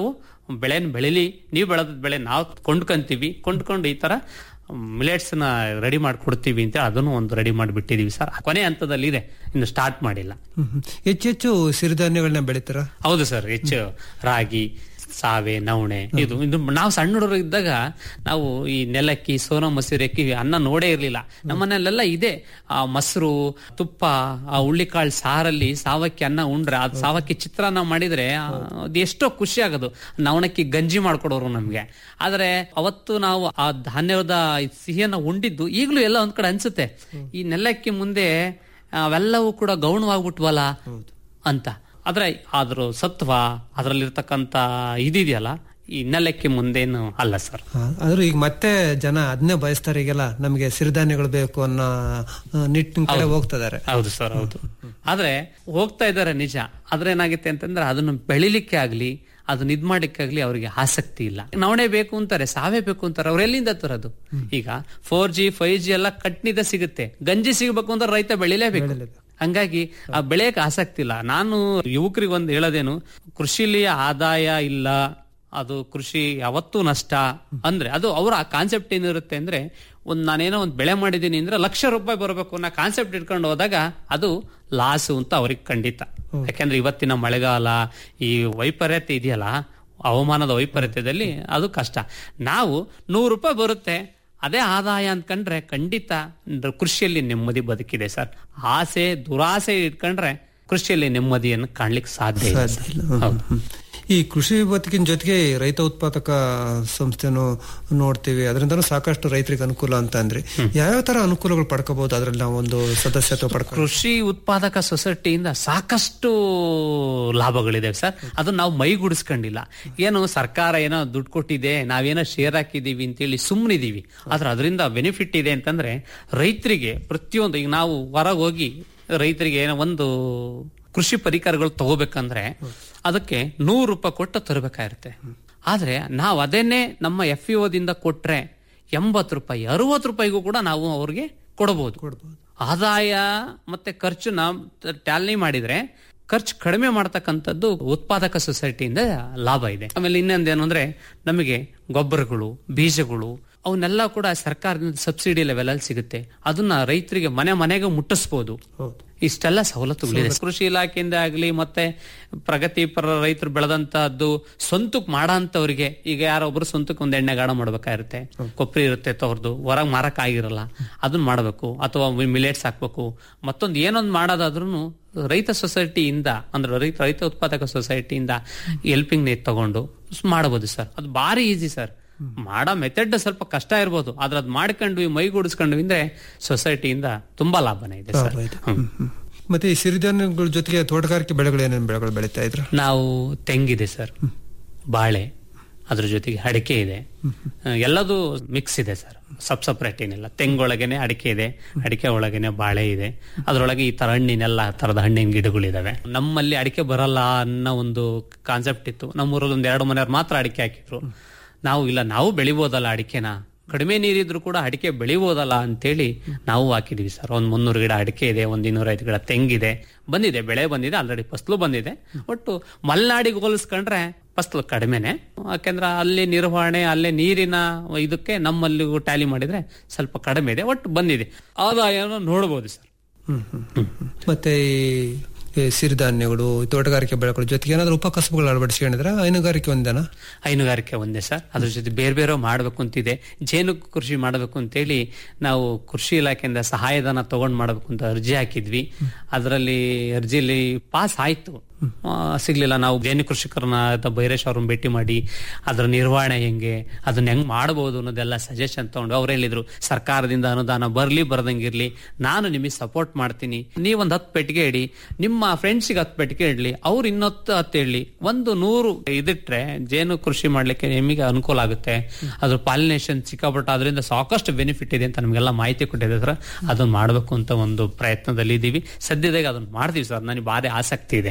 ಬೆಳೆನ ಬೆಳಿಲಿ ನೀವು ಬೆಳೆದ ಬೆಳೆ ನಾವು ಕೊಂಡ್ಕೊಂತೀವಿ ಕೊಂಡ್ಕೊಂಡು ಈ ತರ ಮಿಲೆಟ್ಸ್ ನ ರೆಡಿ ಮಾಡಿ ಕೊಡ್ತೀವಿ ಅಂತ ಅದನ್ನು ಒಂದು ರೆಡಿ ಮಾಡಿ ಬಿಟ್ಟಿದೀವಿ ಸರ್ ಕೊನೆ ಹಂತದಲ್ಲಿ ಇದೆ ಇನ್ನು ಸ್ಟಾರ್ಟ್ ಮಾಡಿಲ್ಲ ಹ್ಮ್, ಹ್ಮ್. ಹೆಚ್ಚು ಹೆಚ್ಚು ಸಿರಿಧಾನ್ಯಗಳನ್ನ ಬೆಳಿತಾರ ಹೌದು ಸರ್ ಹೆಚ್ಚು ರಾಗಿ ಸಾವೆ ನವಣೆ ಇದು ಇದು ನಾವು ಸಣ್ಣ ಹುಡುಗರು ಇದ್ದಾಗ ನಾವು ಈ ನೆಲಕ್ಕಿ ಸೋನಾ ಮಸೂರಿ ಅಕ್ಕಿ ಅನ್ನ ನೋಡೇ ಇರ್ಲಿಲ್ಲ ನಮ್ಮನೆಯಲ್ಲೆಲ್ಲ ಇದೆ ಆ ಮೊಸರು ತುಪ್ಪ ಆ ಹುಳ್ಳಿಕಾಳು ಸಾರಲ್ಲಿ ಸಾವಕ್ಕಿ ಅನ್ನ ಉಂಡ್ರೆ ಅದು ಸಾವಕ್ಕಿ ಚಿತ್ರಾನ್ನ ಮಾಡಿದ್ರೆ ಆ, ಅದು ಎಷ್ಟೋ ಖುಷಿ ಆಗೋದು ನವಣಕ್ಕಿ ಗಂಜಿ ಮಾಡ್ಕೊಡೋರು ನಮ್ಗೆ ಆದ್ರೆ ಅವತ್ತು ನಾವು ಆ ಧಾನ್ಯದ ಈ ಸಿಹಿಯನ್ನ ಉಂಡಿದ್ದು ಈಗಲೂ ಎಲ್ಲ ಒಂದ್ ಕಡೆ ಅನ್ಸುತ್ತೆ ಈ ನೆಲಕ್ಕಿ ಮುಂದೆ ಅವೆಲ್ಲವೂ ಕೂಡ ಗೌಣವಾಗ್ಬಿಟ್ವಲ್ಲ ಅಂತ ಆದ್ರೆ ಅದ್ರ ಸತ್ವ ಅದರಲ್ಲಿರ್ತಕ್ಕಂಥ ಇದಿದೆಯಲ್ಲ ಈ ನೆಲಕ್ಕೆ ಮುಂದೇನು ಅಲ್ಲ ಸರ್ ಆದ್ರೂ ಈಗ ಮತ್ತೆ ಜನ ಅದನ್ನೇ ಬಯಸ್ತಾರೆ ಈಗೆಲ್ಲ ನಮಗೆ ಸಿರಿಧಾನ್ಯಗಳು ಬೇಕು ಅನ್ನೋ ಆ, ನಿಟ್ಟಿನ ಕಡೆ ಹೋಗ್ತಿದ್ದಾರೆ ಹೌದು ಸರ್ ಹೌದು ಆದ್ರೆ ಹೋಗ್ತಾ ಇದ್ದಾರೆ ನಿಜ ಆದ್ರೆ ಏನಾಗುತ್ತೆ ಅಂತಂದ್ರೆ ಅದನ್ನು ಬೆಳಿಲಿಕ್ಕೆ ಆಗ್ಲಿ ಅದನ್ನ ಇದ್ ಮಾಡ್ಲಿಕ್ಕೆ ಆಗ್ಲಿ ಅವರಿಗೆ ಆಸಕ್ತಿ ಇಲ್ಲ ನವಣೆ ಬೇಕು ಅಂತಾರೆ ಸಾವೇ ಬೇಕು ಅಂತಾರೆ ಅವ್ರು ಎಲ್ಲಿಂದ ತರೋದು ಈಗ ಫೋರ್ ಜಿ ಫೈವ್ ಜಿ ಎಲ್ಲ ಕಟ್ನಿದ ಸಿಗುತ್ತೆ ಗಂಜಿ ಸಿಗಬೇಕು ಅಂದ್ರೆ ರೈತ ಬೆಳಿಲೇಬೇಕು ಹಂಗಾಗಿ ಆ ಬೆಳೆಯಕ್ಕೆ ಆಸಕ್ತಿ ಇಲ್ಲ ನಾನು ಯುವಕರಿಗೆ ಒಂದು ಹೇಳೋದೇನು ಕೃಷಿಲಿ ಆದಾಯ ಇಲ್ಲ ಅದು ಕೃಷಿ ಯಾವತ್ತೂ ನಷ್ಟ ಅಂದ್ರೆ ಅದು ಅವರ ಕಾನ್ಸೆಪ್ಟ್ ಏನಿರುತ್ತೆ ಅಂದ್ರೆ ಒಂದ್ ನಾನೇನೋ ಒಂದು ಬೆಳೆ ಮಾಡಿದೀನಿ ಅಂದ್ರೆ ಲಕ್ಷ ರೂಪಾಯಿ ಬರಬೇಕು ಅನ್ನೋ ಕಾನ್ಸೆಪ್ಟ್ ಇಟ್ಕೊಂಡು ಹೋದಾಗ ಅದು ಲಾಸು ಅಂತ ಅವ್ರಿಗೆ ಖಂಡಿತ ಯಾಕಂದ್ರೆ ಇವತ್ತಿನ ಮಳೆಗಾಲ ಈ ವೈಪರೀತ್ಯ ಇದೆಯಲ್ಲ ಹವಾಮಾನದ ವೈಪರೀತ್ಯದಲ್ಲಿ ಅದು ಕಷ್ಟ ನಾವು ನೂರು ರೂಪಾಯಿ ಬರುತ್ತೆ ಅದೇ ಆದಾಯ ಅಂದ್ಕೊಂಡ್ರೆ ಖಂಡಿತ ಕೃಷಿಯಲ್ಲಿ ನೆಮ್ಮದಿ ಬದುಕಿದೆ ಸರ್ ಆಸೆ ದುರಾಸೆ ಇಟ್ಕೊಂಡ್ರೆ ಕೃಷಿಯಲ್ಲಿ ನೆಮ್ಮದಿಯನ್ನು ಕಾಣ್ಲಿಕ್ಕೆ ಸಾಧ್ಯ ಇಲ್ಲ ಸಾಧ್ಯ ಸರ್. ಇಲ್ಲ. ಹ್ಮ್, ಹೌದು ಹ್ಮ್. ಈ ಕೃಷಿ ಬದುಕಿನ ಜೊತೆಗೆ ಈ ರೈತ ಉತ್ಪಾದಕ ಸಂಸ್ಥೆನೂ ನೋಡ್ತೀವಿ ಅದರಿಂದನೂ ಸಾಕಷ್ಟು ರೈತರಿಗೆ ಅನುಕೂಲ ಅಂತ ಅಂದ್ರೆ ಯಾವ್ಯಾವ ತರ ಅನುಕೂಲಗಳು ಪಡ್ಕೋಬಹುದು ಅದ್ರಲ್ಲಿ ನಾವು ಒಂದು ಸದಸ್ಯತ್ವ ಪಡ್ಕೊ ಕೃಷಿ ಉತ್ಪಾದಕ ಸೊಸೈಟಿಯಿಂದ ಸಾಕಷ್ಟು ಲಾಭಗಳಿದೆ ಸರ್ ಅದನ್ನ ನಾವು ಮೈಗೂಡಿಸ್ಕೊಂಡಿಲ್ಲ ಏನು ಸರ್ಕಾರ ಏನೋ ದುಡ್ಡು ಕೊಟ್ಟಿದೆ ನಾವೇನೋ ಶೇರ್ ಹಾಕಿದೀವಿ ಅಂತೇಳಿ ಸುಮ್ಮನಿದೀವಿ ಆದ್ರೆ ಅದರಿಂದ ಬೆನಿಫಿಟ್ ಇದೆ ಅಂತಂದ್ರೆ ರೈತರಿಗೆ ಪ್ರತಿಯೊಂದು ಈಗ ನಾವು ಹೊರಗೆ ಹೋಗಿ ರೈತರಿಗೆ ಏನೋ ಒಂದು ಕೃಷಿ ಪರಿಕರಗಳು ತಗೋಬೇಕಂದ್ರೆ ಅದಕ್ಕೆ ನೂರು ರೂಪಾಯಿ ಕೊಟ್ಟು ತರಬೇಕಾಗಿರುತ್ತೆ ಆದ್ರೆ ನಾವು ಅದನ್ನೇ ನಮ್ಮ ಎಫ್ ದಿಂದ ಕೊಟ್ರೆ ಎಂಬತ್ತು ರೂಪಾಯಿ ಅರವತ್ತು ರೂಪಾಯಿಗೂ ಕೂಡ ನಾವು ಅವ್ರಿಗೆ ಕೊಡಬಹುದು ಆದಾಯ ಮತ್ತೆ ಖರ್ಚುನ ಟ್ಯಾಲಿ ಮಾಡಿದ್ರೆ ಖರ್ಚು ಕಡಿಮೆ ಮಾಡ್ತಕ್ಕಂಥದ್ದು ಉತ್ಪಾದಕ ಸೊಸೈಟಿಯಿಂದ ಲಾಭ ಇದೆ ಆಮೇಲೆ ಇನ್ನೊಂದೇನು ಅಂದ್ರೆ ನಮಗೆ ಗೊಬ್ಬರಗಳು ಬೀಜಗಳು ಅವನ್ನೆಲ್ಲ ಕೂಡ ಸರ್ಕಾರದಿಂದ ಸಬ್ಸಿಡಿ ಲೆವೆಲ್ ಅಲ್ಲಿ ಸಿಗುತ್ತೆ ಅದನ್ನ ರೈತರಿಗೆ ಮನೆ ಮನೆಗೆ ಮುಟ್ಟಿಸಬಹುದು ಇಷ್ಟೆಲ್ಲ ಸವಲತ್ತುಗಳಿದೆ ಕೃಷಿ ಇಲಾಖೆಯಿಂದ ಆಗಲಿ ಮತ್ತೆ ಪ್ರಗತಿಪರ ರೈತರು ಬೆಳೆದಂತಹದ್ದು ಸ್ವಂತಕ್ಕೆ ಮಾಡಂತವ್ರಿಗೆ ಈಗ ಯಾರೊಬ್ರು ಸ್ವಂತಕ್ಕೆ ಒಂದು ಎಣ್ಣೆ ಗಾಢ ಮಾಡ್ಬೇಕಾಗಿರುತ್ತೆ ಕೊಬ್ಬರಿ ಇರುತ್ತೆ ತವ್ರದ್ದು ಹೊರಗೆ ಮಾರಕ್ ಆಗಿರಲ್ಲ ಅದನ್ನ ಮಾಡಬೇಕು ಅಥವಾ ಮಿಲೆಟ್ಸ್ ಹಾಕ್ಬೇಕು ಮತ್ತೊಂದು ಏನೊಂದು ಮಾಡೋದಾದ್ರೂ ರೈತ ಸೊಸೈಟಿಯಿಂದ ಅಂದ್ರೆ ರೈತ ರೈತ ಉತ್ಪಾದಕ ಸೊಸೈಟಿಯಿಂದ ಹೆಲ್ಪಿಂಗ್ ನೇಟ್ ತಗೊಂಡು ಮಾಡಬಹುದು ಸರ್ ಅದು ಭಾರಿ ಈಸಿ ಸರ್ ಮಾಡೋ ಮೆಥಡ್ ಸ್ವಲ್ಪ ಕಷ್ಟ ಇರ್ಬೋದು ಆದ್ರೆ ಅದ್ ಮಾಡ್ಕೊಂಡ್ವಿ ಮೈಗೂಡಿಸ್ಕೊಂಡ್ವಿ ಅಂದ್ರೆ ಸೊಸೈಟಿಯಿಂದ ತುಂಬಾ ಲಾಭನೇ ಇದೆ ಸರ್ ಲಾಭ ಇದೆ. ಹ್ಮ್, ಹ್ಮ್. ಮತ್ತೆ ಈ ಸಿರಿಧಾನ್ಯಗಳ ಜೊತೆಗೆ ತೋಟಗಾರಿಕೆ ಬೆಳೆಗಳು ಏನೇನು ಬೆಳೆಗಳು ಬೆಳೀತಾ ಇದ್ರ ನಾವು ತೆಂಗಿದೆ ಸರ್ ಬಾಳೆ ಅದ್ರ ಜೊತೆಗೆ ಅಡಿಕೆ ಇದೆ ಎಲ್ಲದೂ ಮಿಕ್ಸ್ ಇದೆ ಸರ್ ಸಬ್ ಸಪ್ರೇಟ್ ಏನಿಲ್ಲ ತೆಂಗೊಳಗೇನೆ ಅಡಿಕೆ ಇದೆ ಅಡಿಕೆ ಒಳಗೇನೆ ಬಾಳೆ ಇದೆ ಅದ್ರೊಳಗೆ ಈ ತರ ಹಣ್ಣಿನೆಲ್ಲ ತರದ ಹಣ್ಣಿನ ಗಿಡಗಳಿದಾವೆ ನಮ್ಮಲ್ಲಿ ಅಡಿಕೆ ಬರಲ್ಲ ಅನ್ನೋ ಒಂದು ಕಾನ್ಸೆಪ್ಟ್ ಇತ್ತು ನಮ್ಮೂರಲ್ಲಿ ಒಂದ್ ಎರಡು ಮನೆಯವ್ರು ಮಾತ್ರ ಅಡಿಕೆ ಹಾಕಿದ್ರು ನಾವು ಇಲ್ಲ ನಾವು ಬೆಳಿಬೋದಲ್ಲ ಅಡಿಕೆನ ಕಡಿಮೆ ನೀರಿದ್ರು ಕೂಡ ಅಡಿಕೆ ಬೆಳಿಬೋದಲ್ಲ ಅಂತೇಳಿ ನಾವು ಹಾಕಿದೀವಿ ಸರ್ ಒಂದ್ ಮುನ್ನೂರು ಗಿಡ ಅಡಿಕೆ ಇದೆ ಒಂದ್ ಇನ್ನೂರೈದು ಗಿಡ ತೆಂಗಿದೆ ಬಂದಿದೆ ಬೆಳೆ ಬಂದಿದೆ ಆಲ್ರೆಡಿ ಫಸ್ಲು ಬಂದಿದೆ ಒಟ್ಟು ಮಲೆನಾಡಿಗೆ ಹೋಲಿಸ್ಕೊಂಡ್ರೆ ಫಸ್ಲು ಕಡಿಮೆನೆ ಯಾಕೆಂದ್ರೆ ಅಲ್ಲಿ ನಿರ್ವಹಣೆ ಅಲ್ಲೇ ನೀರಿನ ಇದಕ್ಕೆ ನಮ್ಮಲ್ಲಿ ಟ್ಯಾಲಿ ಮಾಡಿದ್ರೆ ಸ್ವಲ್ಪ ಕಡಿಮೆ ಇದೆ ಒಟ್ಟು ಬಂದಿದೆ ಆದಾಯನ ನೋಡಬಹುದು ಸರ್ ಹ್ಮ್, ಹ್ಮ್, ಹ್ಮ್, ಹ್ಮ್. ಮತ್ತೆ ಈ ಈ ಸಿರಿಧಾನ್ಯಗಳು ಈ ತೋಟಗಾರಿಕೆ ಬೆಳೆಗಳ ಜೊತೆಗೆ ಏನಾದ್ರು ಉಪಕಸಬುಗಳು ಅಳವಡಿಸ್ಕೊಂಡಿದ್ರೆ ಹೈನುಗಾರಿಕೆ ಒಂದೇನಾ ಹೈನುಗಾರಿಕೆ ಒಂದೇ ಸರ್ ಅದ್ರ ಜೊತೆ ಬೇರೆ ಬೇರೆ ಮಾಡಬೇಕು ಅಂತಿದೆ ಜೇನು ಕೃಷಿ ಮಾಡಬೇಕು ಅಂತೇಳಿ ನಾವು ಕೃಷಿ ಇಲಾಖೆಯಿಂದ ಸಹಾಯಧನ ತಗೊಂಡ್ ಮಾಡಬೇಕು ಅಂತ ಅರ್ಜಿ ಹಾಕಿದ್ವಿ ಅದರಲ್ಲಿ ಅರ್ಜಿಲಿ ಪಾಸ್ ಆಯ್ತು ಆ, ಸಿಗ್ಲಿಲ್ಲ ನಾವು ಜೇನು ಕೃಷಿಕರನ್ನ ಅಥವಾ ಬೈರೇಶ್ ಅವ್ರನ್ನ ಭೇಟಿ ಮಾಡಿ ಅದ್ರ ನಿರ್ವಹಣೆ ಹೆಂಗೆ ಅದನ್ನ ಹೆಂಗ್ ಮಾಡಬಹುದು ಅನ್ನೋದೆಲ್ಲ ಸಜೆಷನ್ ತಗೊಂಡು ಅವ್ರು ಹೇಳಿದ್ರು ಸರ್ಕಾರದಿಂದ ಅನುದಾನ ಬರ್ಲಿ ಬರ್ದಂಗಿರ್ಲಿ ನಾನು ನಿಮಗೆ ಸಪೋರ್ಟ್ ಮಾಡ್ತೀನಿ ನೀವೊಂದ್ ಹತ್ತು ಪೆಟ್ಟಿಗೆ ಇಡಿ ನಿಮ್ಮ ಫ್ರೆಂಡ್ಸಿಗೆ ಹತ್ತು ಪೆಟ್ಟಿಗೆ ಇಡ್ಲಿ ಅವ್ರು ಇನ್ನೊತ್ತು ಹತ್ತು ಇಡ್ಲಿ ಒಂದು ನೂರು ಇದಿಟ್ರೆ ಜೇನು ಕೃಷಿ ಮಾಡ್ಲಿಕ್ಕೆ ನಿಮಗೆ ಅನುಕೂಲ ಆಗುತ್ತೆ ಅದ್ರ ಪಾಲಿನೇಷನ್ ಸಿಕ್ಕಾಪಟ್ಟ ಅದರಿಂದ ಸಾಕಷ್ಟು ಬೆನಿಫಿಟ್ ಇದೆ ಅಂತ ನಮಗೆಲ್ಲ ಮಾಹಿತಿ ಕೊಟ್ಟಿದೆ ಸರ್ ಅದನ್ನ ಮಾಡಬೇಕು ಅಂತ ಒಂದು ಪ್ರಯತ್ನದಲ್ಲಿ ಇದೀವಿ ಸದ್ಯದಾಗ ಅದನ್ನ ಮಾಡ್ತೀವಿ ಸರ್ ನನಗೆ ಭಾರಿ ಆಸಕ್ತಿ ಇದೆ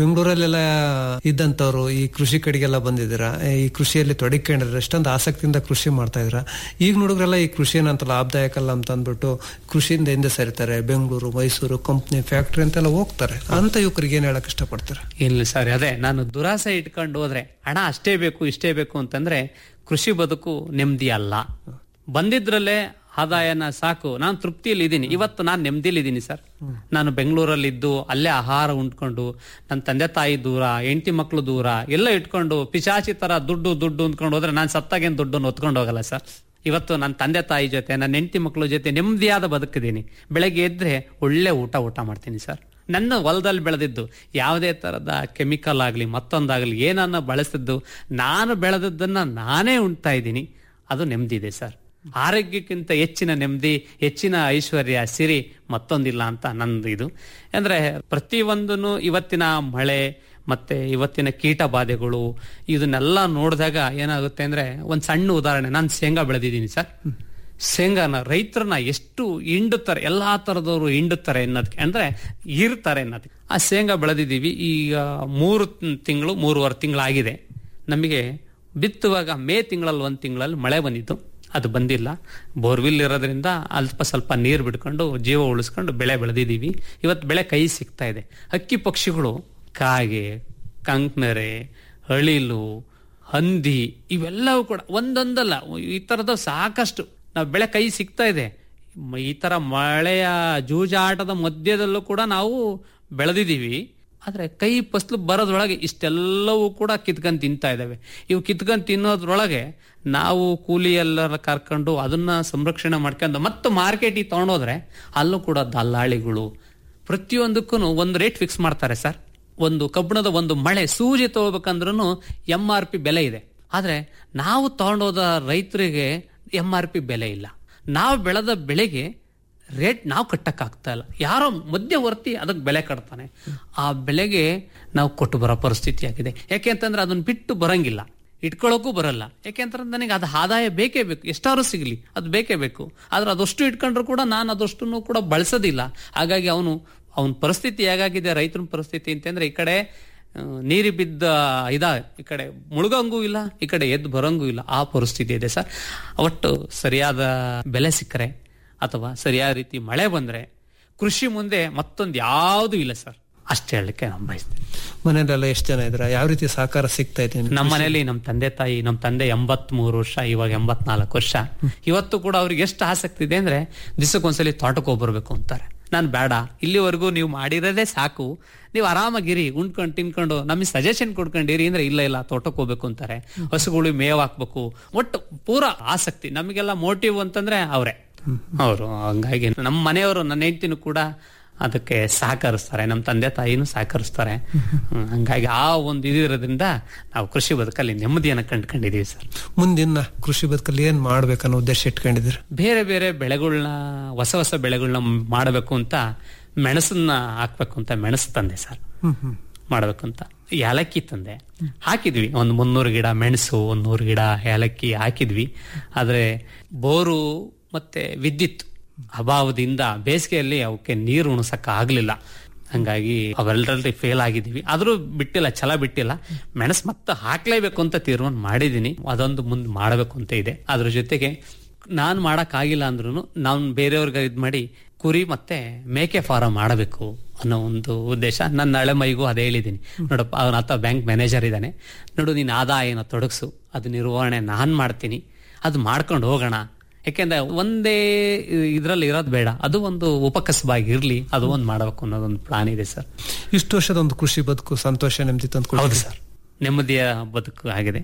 ಬೆಂಗಳೂರಲ್ಲೆಲ್ಲ ಇದ್ದಂತವ್ರು ಈ ಕೃಷಿ ಕಡೆಗೆಲ್ಲ ಬಂದಿದ್ದೀರಾ ಈ ಕೃಷಿಯಲ್ಲಿ ತೊಡಗಿಕೊಂಡಿರ ಎಷ್ಟೊಂದು ಆಸಕ್ತಿಯಿಂದ ಕೃಷಿ ಮಾಡ್ತಾ ಇದ್ರ ಈಗ ನೋಡಿದ್ರೆಲ್ಲ ಈ ಕೃಷಿ ಏನಂತ ಲಾಭದಾಯಕ ಅಲ್ಲ ಅಂತ ಅಂದ್ಬಿಟ್ಟು ಕೃಷಿಯಿಂದ ಹಿಂದೆ ಸರಿತಾರೆ ಬೆಂಗಳೂರು ಮೈಸೂರು ಕಂಪ್ನಿ ಫ್ಯಾಕ್ಟ್ರಿ ಅಂತೆಲ್ಲ ಹೋಗ್ತಾರೆ ಅಂತ ಯುವಕರಿಗೆ ಏನ್ ಹೇಳಕ್ ಇಷ್ಟಪಡ್ತಾರೆ ಇಲ್ಲ ಸರ್ ಅದೇ ನಾನು ದುರಾಸೆ ಇಟ್ಕೊಂಡು ಹೋದ್ರೆ ಹಣ ಅಷ್ಟೇ ಬೇಕು ಇಷ್ಟೇ ಬೇಕು ಅಂತಂದ್ರೆ ಕೃಷಿ ಬದುಕು ನೆಮ್ಮದಿ ಅಲ್ಲ ಬಂದಿದ್ರಲ್ಲೇ ಆದಾಯನ ಸಾಕು ನಾನು ತೃಪ್ತಿಯಲ್ಲಿ ಇದ್ದೀನಿ ಇವತ್ತು ನಾನು ನೆಮ್ಮದಿಯಲ್ಲಿ ಇದ್ದೀನಿ ಸರ್ ನಾನು ಬೆಂಗಳೂರಲ್ಲಿ ಇದ್ದು ಅಲ್ಲೇ ಆಹಾರ ಉಂಡ್ಕೊಂಡು ನನ್ನ ತಂದೆ ತಾಯಿ ದೂರ ಹೆಂಡತಿ ಮಕ್ಕಳು ದೂರ ಎಲ್ಲ ಇಟ್ಕೊಂಡು ಪಿಶಾಚಿ ತರ ದುಡ್ಡು ದುಡ್ಡು ಅಂದ್ಕೊಂಡು ಹೋದ್ರೆ ನಾನು ಸತ್ತಾಗೇನು ದುಡ್ಡನ್ನು ಹೊತ್ಕೊಂಡು ಹೋಗಲ್ಲ ಸರ್ ಇವತ್ತು ನನ್ನ ತಂದೆ ತಾಯಿ ಜೊತೆ ನನ್ನ ಹೆಂಡತಿ ಮಕ್ಕಳ ಜೊತೆ ನೆಮ್ಮದಿಯಾದ ಬದುಕಿದ್ದೀನಿ ಬೆಳಗ್ಗೆ ಎದ್ರೆ ಒಳ್ಳೆ ಊಟ ಊಟ ಮಾಡ್ತೀನಿ ಸರ್ ನನ್ನ ಹೊಲದಲ್ಲಿ ಬೆಳೆದಿದ್ದು ಯಾವುದೇ ತರದ ಕೆಮಿಕಲ್ ಆಗಲಿ ಮತ್ತೊಂದಾಗಲಿ ಏನನ್ನ ಬಳಸಿದ್ದು ನಾನು ಬೆಳೆದದ್ದನ್ನ ನಾನೇ ಉಣ್ತಾ ಇದ್ದೀನಿ ಅದು ನೆಮ್ಮದಿ ಇದೆ ಸರ್ ಆರೋಗ್ಯಕ್ಕಿಂತ ಹೆಚ್ಚಿನ ನೆಮ್ಮದಿ ಹೆಚ್ಚಿನ ಐಶ್ವರ್ಯ ಸಿರಿ ಮತ್ತೊಂದಿಲ್ಲ ಅಂತ ನಂದು ಇದು ಅಂದ್ರೆ ಪ್ರತಿಯೊಂದನ್ನು ಇವತ್ತಿನ ಮಳೆ ಮತ್ತೆ ಇವತ್ತಿನ ಕೀಟ ಬಾಧೆಗಳು ಇದನ್ನೆಲ್ಲ ನೋಡಿದಾಗ ಏನಾಗುತ್ತೆ ಅಂದ್ರೆ ಒಂದ್ ಸಣ್ಣ ಉದಾಹರಣೆ ನಾನು ಶೇಂಗಾ ಬೆಳೆದಿದ್ದೀನಿ ಸರ್ ಶೇಂಗಾನ ರೈತರನ್ನ ಎಷ್ಟು ಹಿಂಡುತ್ತಾರೆ ಎಲ್ಲಾ ತರದವರು ಹಿಂಡುತ್ತಾರೆ ಅನ್ನೋದಕ್ಕೆ ಅಂದ್ರೆ ಇರ್ತಾರೆ ಅನ್ನೋದಕ್ಕೆ ಆ ಶೇಂಗಾ ಬೆಳೆದಿದ್ದೀವಿ ಈಗ ಮೂರು ತಿಂಗಳು ಮೂರುವರೆ ತಿಂಗಳಾಗಿದೆ ನಮಗೆ ಬಿತ್ತುವಾಗ ಮೇ ತಿಂಗಳಲ್ಲಿ ಒಂದು ತಿಂಗಳಲ್ಲಿ ಮಳೆ ಬಂದಿತ್ತು ಅದು ಬಂದಿಲ್ಲ ಬೋರ್ವಿಲ್ ಇರೋದ್ರಿಂದ ಅಲ್ಪ ಸ್ವಲ್ಪ ನೀರು ಬಿಡ್ಕೊಂಡು ಜೀವ ಉಳಿಸ್ಕೊಂಡು ಬೆಳೆ ಬೆಳೆದಿದ್ದೀವಿ ಇವತ್ತು ಬೆಳೆ ಕೈ ಸಿಗ್ತಾ ಇದೆ ಹಕ್ಕಿ ಪಕ್ಷಿಗಳು ಕಾಗೆ ಕಂಕ್ನರೆ ಅಳಿಲು ಹಂದಿ ಇವೆಲ್ಲವೂ ಕೂಡ ಒಂದೊಂದಲ್ಲ ಈ ತರದ ಸಾಕಷ್ಟು ನಾವು ಬೆಳೆ ಕೈ ಸಿಗ್ತಾ ಇದೆ ಮ- ಈ ತರ ಮಳೆಯ ಜೂಜಾಟದ ಮಧ್ಯದಲ್ಲೂ ಕೂಡ ನಾವು ಬೆಳೆದಿದ್ದೀವಿ ಆದ್ರೆ ಕೈ ಫಸ್ಲು ಬರೋದ್ರೊಳಗೆ ಇಷ್ಟೆಲ್ಲವೂ ಕೂಡ ಕಿತ್ಕೊಂಡ್ ತಿಂತಾ ಇದ್ದಾವೆ ಇವು ಕಿತ್ಕೊಂಡ್ ತಿನ್ನೋದ್ರೊಳಗೆ ನಾವು ಕೂಲಿ ಎಲ್ಲರ ಕರ್ಕೊಂಡು ಅದನ್ನ ಸಂರಕ್ಷಣೆ ಮಾಡ್ಕೊಂಡು ಮತ್ತೆ ಮಾರ್ಕೆಟಿಗೆ ತಗೊಂಡೋದ್ರೆ ಅಲ್ಲೂ ಕೂಡ ದಲ್ಲಾಳಿಗಳು ಪ್ರತಿಯೊಂದಕ್ಕೂ ಒಂದು ರೇಟ್ ಫಿಕ್ಸ್ ಮಾಡ್ತಾರೆ ಸರ್ ಒಂದು ಕಬ್ಬಿಣದ ಒಂದು ಮಳೆ ಸೂಜಿ ತಗೋಬೇಕಂದ್ರೂ ಎಂ ಆರ್ ಪಿ ಬೆಲೆ ಇದೆ ಆದ್ರೆ ನಾವು ತಗೊಂಡೋದ ರೈತರಿಗೆ ಎಂ ಆರ್ ಪಿ ಬೆಲೆ ಇಲ್ಲ ನಾವು ಬೆಳೆದ ಬೆಳೆಗೆ ರೇಟ್ ನಾವು ಕಟ್ಟಕ್ಕಾಗ್ತಾ ಇಲ್ಲ ಯಾರೋ ಮಧ್ಯವರ್ತಿ ಅದಕ್ಕೆ ಬೆಲೆ ಕಟ್ತಾನೆ ಆ ಬೆಲೆಗೆ ನಾವು ಕೊಟ್ಟು ಬರೋ ಪರಿಸ್ಥಿತಿ ಆಗಿದೆ ಯಾಕೆ ಅಂತಂದ್ರೆ ಅದನ್ನ ಬಿಟ್ಟು ಬರಂಗಿಲ್ಲ ಇಟ್ಕೊಳ್ಳೋಕ್ಕೂ ಬರಲ್ಲ ಯಾಕೆಂದ್ರೆ ನನಗೆ ಅದು ಆದಾಯ ಬೇಕೇ ಬೇಕು ಎಷ್ಟಾರು ಸಿಗಲಿ ಅದು ಬೇಕೇ ಬೇಕು ಆದ್ರೆ ಅದಷ್ಟು ಇಟ್ಕೊಂಡ್ರು ಕೂಡ ನಾನು ಅದಷ್ಟನ್ನು ಕೂಡ ಬಳಸೋದಿಲ್ಲ ಹಾಗಾಗಿ ಅವನು ಅವನ ಪರಿಸ್ಥಿತಿ ಹೇಗಾಗಿದೆ ರೈತನ ಪರಿಸ್ಥಿತಿ ಅಂತಂದ್ರೆ ಈ ಕಡೆ ಆ, ನೀರಿ ಬಿದ್ದ ಇದ ಈ ಕಡೆ ಮುಳುಗಂಗೂ ಇಲ್ಲ ಈ ಕಡೆ ಎದ್ದು ಬರಂಗೂ ಇಲ್ಲ ಆ ಪರಿಸ್ಥಿತಿ ಇದೆ ಸರ್ ಒಟ್ಟು ಸರಿಯಾದ ಬೆಲೆ ಸಿಕ್ಕರೆ ಅಥವಾ ಸರಿಯಾದ ರೀತಿ ಮಳೆ ಬಂದ್ರೆ ಕೃಷಿ ಮುಂದೆ ಮತ್ತೊಂದು ಯಾವುದು ಇಲ್ಲ ಸರ್ ಅಷ್ಟೇ ಹೇಳಲಿಕ್ಕೆ ನಾನು ಬಯಸ್ತೇನೆ ಮನೆಯಲ್ಲೆಲ್ಲ ಎಷ್ಟು ಜನ ಇದ್ರ ಯಾವ ರೀತಿ ಸಹಕಾರ ಸಿಗ್ತಾ ಇದೆ ನಿಮ್ಗೆ? ನಮ್ಮ ಮನೇಲಿ ನಮ್ಮ ತಂದೆ ತಾಯಿ ನಮ್ಮ ತಂದೆ ಎಂಬತ್ ಮೂರು ವರ್ಷ ಇವಾಗ ಎಂಬತ್ನಾಲ್ಕು ವರ್ಷ ಇವತ್ತು ಕೂಡ ಅವ್ರಿಗೆ ಎಷ್ಟು ಆಸಕ್ತಿ ಇದೆ ಅಂದ್ರೆ ದಿವಸಕ್ಕೊಂದ್ಸಲಿ ತೋಟಕ್ಕೆ ಹೋಗ್ಬರ್ಬೇಕು ಅಂತಾರೆ ನಾನು ಬೇಡ ಇಲ್ಲಿವರೆಗೂ ನೀವು ಮಾಡಿರೋದೇ ಸಾಕು ನೀವು ಆರಾಮಾಗಿರಿ ಉಣ್ಕೊಂಡು ತಿನ್ಕೊಂಡು ನಮಗೆ ಸಜೆಷನ್ ಕೊಡ್ಕೊಂಡಿರಿ ಅಂದ್ರೆ ಇಲ್ಲ ಇಲ್ಲ ತೋಟಕ್ಕೆ ಹೋಗ್ಬೇಕು ಅಂತಾರೆ ಹಸುಗಳು ಮೇವ್ ಹಾಕ್ಬೇಕು ಒಟ್ಟು ಪೂರಾ ಆಸಕ್ತಿ ನಮಗೆಲ್ಲ ಮೋಟಿವ್ ಅಂತಂದ್ರೆ ಅವರೇ ಅವರು ಹಂಗಾಗಿ ನಮ್ಮ ಮನೆಯವರು ನನ್ನ ಹೆಂಡತಿನೂ ಕೂಡ ಅದಕ್ಕೆ ಸಹಕರಿಸ್ತಾರೆ ನಮ್ಮ ತಂದೆ ತಾಯಿನೂ ಸಹಕರಿಸ್ತಾರೆ ಹ್ಮ್, ಹಂಗಾಗಿ ಆ ಒಂದು ಇದಿರೋದ್ರಿಂದ ನಾವು ಕೃಷಿ ಬದುಕಲ್ಲಿ ನೆಮ್ಮದಿಯನ್ನು ಕಂಡ್ಕೊಂಡಿದೀವಿ ಸರ್ ಮುಂದಿನ ಕೃಷಿ ಬದುಕಲ್ಲಿ ಏನ್ ಮಾಡ್ಬೇಕನ್ನೋ ಉದ್ದೇಶ ಇಟ್ಕೊಂಡಿದ್ದೀರ ಬೇರೆ ಬೇರೆ ಬೆಳೆಗಳನ್ನ ಹೊಸ ಹೊಸ ಬೆಳೆಗಳನ್ನ ಮಾಡಬೇಕು ಅಂತ ಮೆಣಸನ್ನ ಹಾಕ್ಬೇಕು ಅಂತ ಮೆಣಸು ತಂದೆ ಸರ್ ಹ್ಮ್ ಹ್ಮ್ ಮಾಡಬೇಕು ಅಂತ ಏಲಕ್ಕಿ ತಂದೆ ಹಾಕಿದ್ವಿ ಒಂದು ಮುನ್ನೂರು ಗಿಡ ಮೆಣಸು ಒಂದ್ ನೂರು ಗಿಡ ಏಲಕ್ಕಿ ಹಾಕಿದ್ವಿ ಆದ್ರೆ ಬೋರು ಮತ್ತೆ ವಿದ್ಯುತ್ ಅಭಾವದಿಂದ ಬೇಸಿಗೆಯಲ್ಲಿ ಅವಕ್ಕೆ ನೀರು ಉಣಿಸಕ್ ಆಗ್ಲಿಲ್ಲ ಹಂಗಾಗಿ ಅವೆಲ್ಲರಲ್ಲಿ ಫೇಲ್ ಆಗಿದ್ದೀವಿ ಆದ್ರೂ ಬಿಟ್ಟಿಲ್ಲ ಛಲ ಬಿಟ್ಟಿಲ್ಲ ಮೆಣಸು ಮತ್ತೆ ಹಾಕ್ಲೇಬೇಕು ಅಂತ ತೀರ್ಮಾನ ಮಾಡಿದೀನಿ ಅದೊಂದು ಮುಂದೆ ಮಾಡಬೇಕು ಅಂತ ಇದೆ ಅದ್ರ ಜೊತೆಗೆ ನಾನು ಮಾಡಕ್ ಆಗಿಲ್ಲ ಅಂದ್ರೂ ನಾನು ಬೇರೆಯವ್ರಿಗೆ ಇದ್ ಮಾಡಿ ಕುರಿ ಮತ್ತೆ ಮೇಕೆ ಫಾರಂ ಮಾಡಬೇಕು ಅನ್ನೋ ಒಂದು ಉದ್ದೇಶ ನನ್ನ ಹಳೆ ಮೈಗೂ ಅದೇ ಹೇಳಿದ್ದೀನಿ ನೋಡಪ್ಪ ಅವನ ಆತ ಬ್ಯಾಂಕ್ ಮ್ಯಾನೇಜರ್ ಇದ್ದಾನೆ ನೋಡು ನೀನು ಆದಾಯನ ತೊಡಗಿಸು ಅದು ನಿರ್ವಹಣೆ ನಾನ್ ಮಾಡ್ತೀನಿ ಅದು ಮಾಡ್ಕೊಂಡು ಹೋಗೋಣ ಯಾಕೆಂದ್ರೆ ಒಂದೇ ಇದ್ರಲ್ಲಿ ಇರೋದು ಬೇಡ ಅದು ಒಂದು ಉಪಕಸಬಾಗಿ ಇರ್ಲಿ ಅದು ಒಂದು ಮಾಡಬೇಕು ಅನ್ನೋದೊಂದು ಪ್ಲಾನ್ ಇದೆ ಸರ್ ಇಷ್ಟು ವರ್ಷದ ಒಂದು ಕೃಷಿ ಬದುಕು ಸಂತೋಷ ನೆಮ್ಮದಿ ತಂದು ಹೌದು ಸರ್ ನೆಮ್ಮದಿಯ ಬದುಕು ಆಗಿದೆ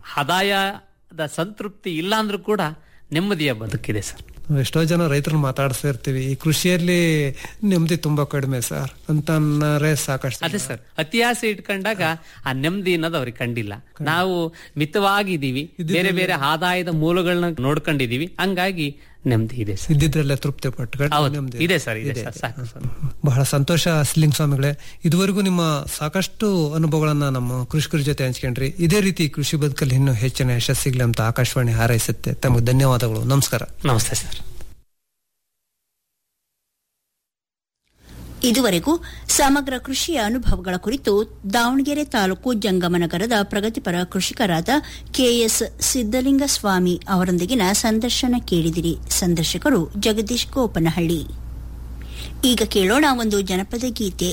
ಆದಾಯದ ಸಂತೃಪ್ತಿ ಇಲ್ಲ ಅಂದ್ರೂ ಕೂಡ ನೆಮ್ಮದಿಯ ಬದುಕಿದೆ ಸರ್ ಎಷ್ಟೋ ಜನ ರೈತರನ್ನ ಮಾತಾಡಿಸ್ತಾ ಇರ್ತೀವಿ ಈ ಕೃಷಿಯಲ್ಲಿ ನೆಮ್ಮದಿ ತುಂಬಾ ಕಡಿಮೆ ಸರ್ ಅಂತ ಅನ್ನೋರೇ ಸಾಕಷ್ಟು ಅದೇ ಸರ್ ಅತಿ ಆಸೆ ಇಟ್ಕೊಂಡಾಗ ಆ ನೆಮ್ಮದಿ ಅನ್ನೋದು ಅವ್ರಿಗೆ ಕಂಡಿಲ್ಲ ನಾವು ಮಿತವಾಗಿದ್ದೀವಿ ಬೇರೆ ಬೇರೆ ಆದಾಯದ ಮೂಲಗಳನ್ನ ನೋಡ್ಕೊಂಡಿದೀವಿ ಹಂಗಾಗಿ ನೆಮ್ಮದಿ ಇದೆ ಸರ್ ಇದ್ದಿದ್ರಲ್ಲೇ ತೃಪ್ತಿ ಪಟ್ಕೊಂಡು ಹೌದು ನೆಮ್ಮದಿ ಇದೆ ಸರ್ ಇದೆ ಸರ್ ಸಾಕು ಸರ್ ಬಹಳ ಸಂತೋಷ ಸಿಲಿಂಗ್ ಸ್ವಾಮಿಗಳೇ ಇದುವರೆಗೂ ನಿಮ್ಮ ಸಾಕಷ್ಟು ಅನುಭವಗಳನ್ನ ನಮ್ಮ ಕೃಷಿಕರ ಜೊತೆ ಹಂಚ್ಕೊಂಡ್ರಿ ಇದೇ ರೀತಿ ಕೃಷಿ ಬದುಕಲ್ಲಿ ಇನ್ನೂ ಹೆಚ್ಚಿನ ಯಶಸ್ಸಿಗ್ಲಿ ಅಂತ ಆಕಾಶವಾಣಿ ಹಾರೈಸುತ್ತೆ ತಮಗೆ ಧನ್ಯವಾದಗಳು ನಮಸ್ಕಾರ ನಮಸ್ತೆ ಸರ್ ಇದುವರೆಗೂ ಸಮಗ್ರ ಕೃಷಿಯ ಅನುಭವಗಳ ಕುರಿತು ದಾವಣಗೆರೆ ತಾಲೂಕು ಜಂಗಮನಗರದ ಪ್ರಗತಿಪರ ಕೃಷಿಕರಾದ ಕೆಎಸ್ ಸಿದ್ದಲಿಂಗ ಸ್ವಾಮಿ ಅವರೊಂದಿಗಿನ ಸಂದರ್ಶನ ಕೇಳಿದಿರಿ ಸಂದರ್ಶಕರು ಜಗದೀಶ್ ಗೋಪನಹಳ್ಳಿ ಈಗ ಕೇಳೋಣ ಒಂದು ಜನಪದ ಗೀತೆ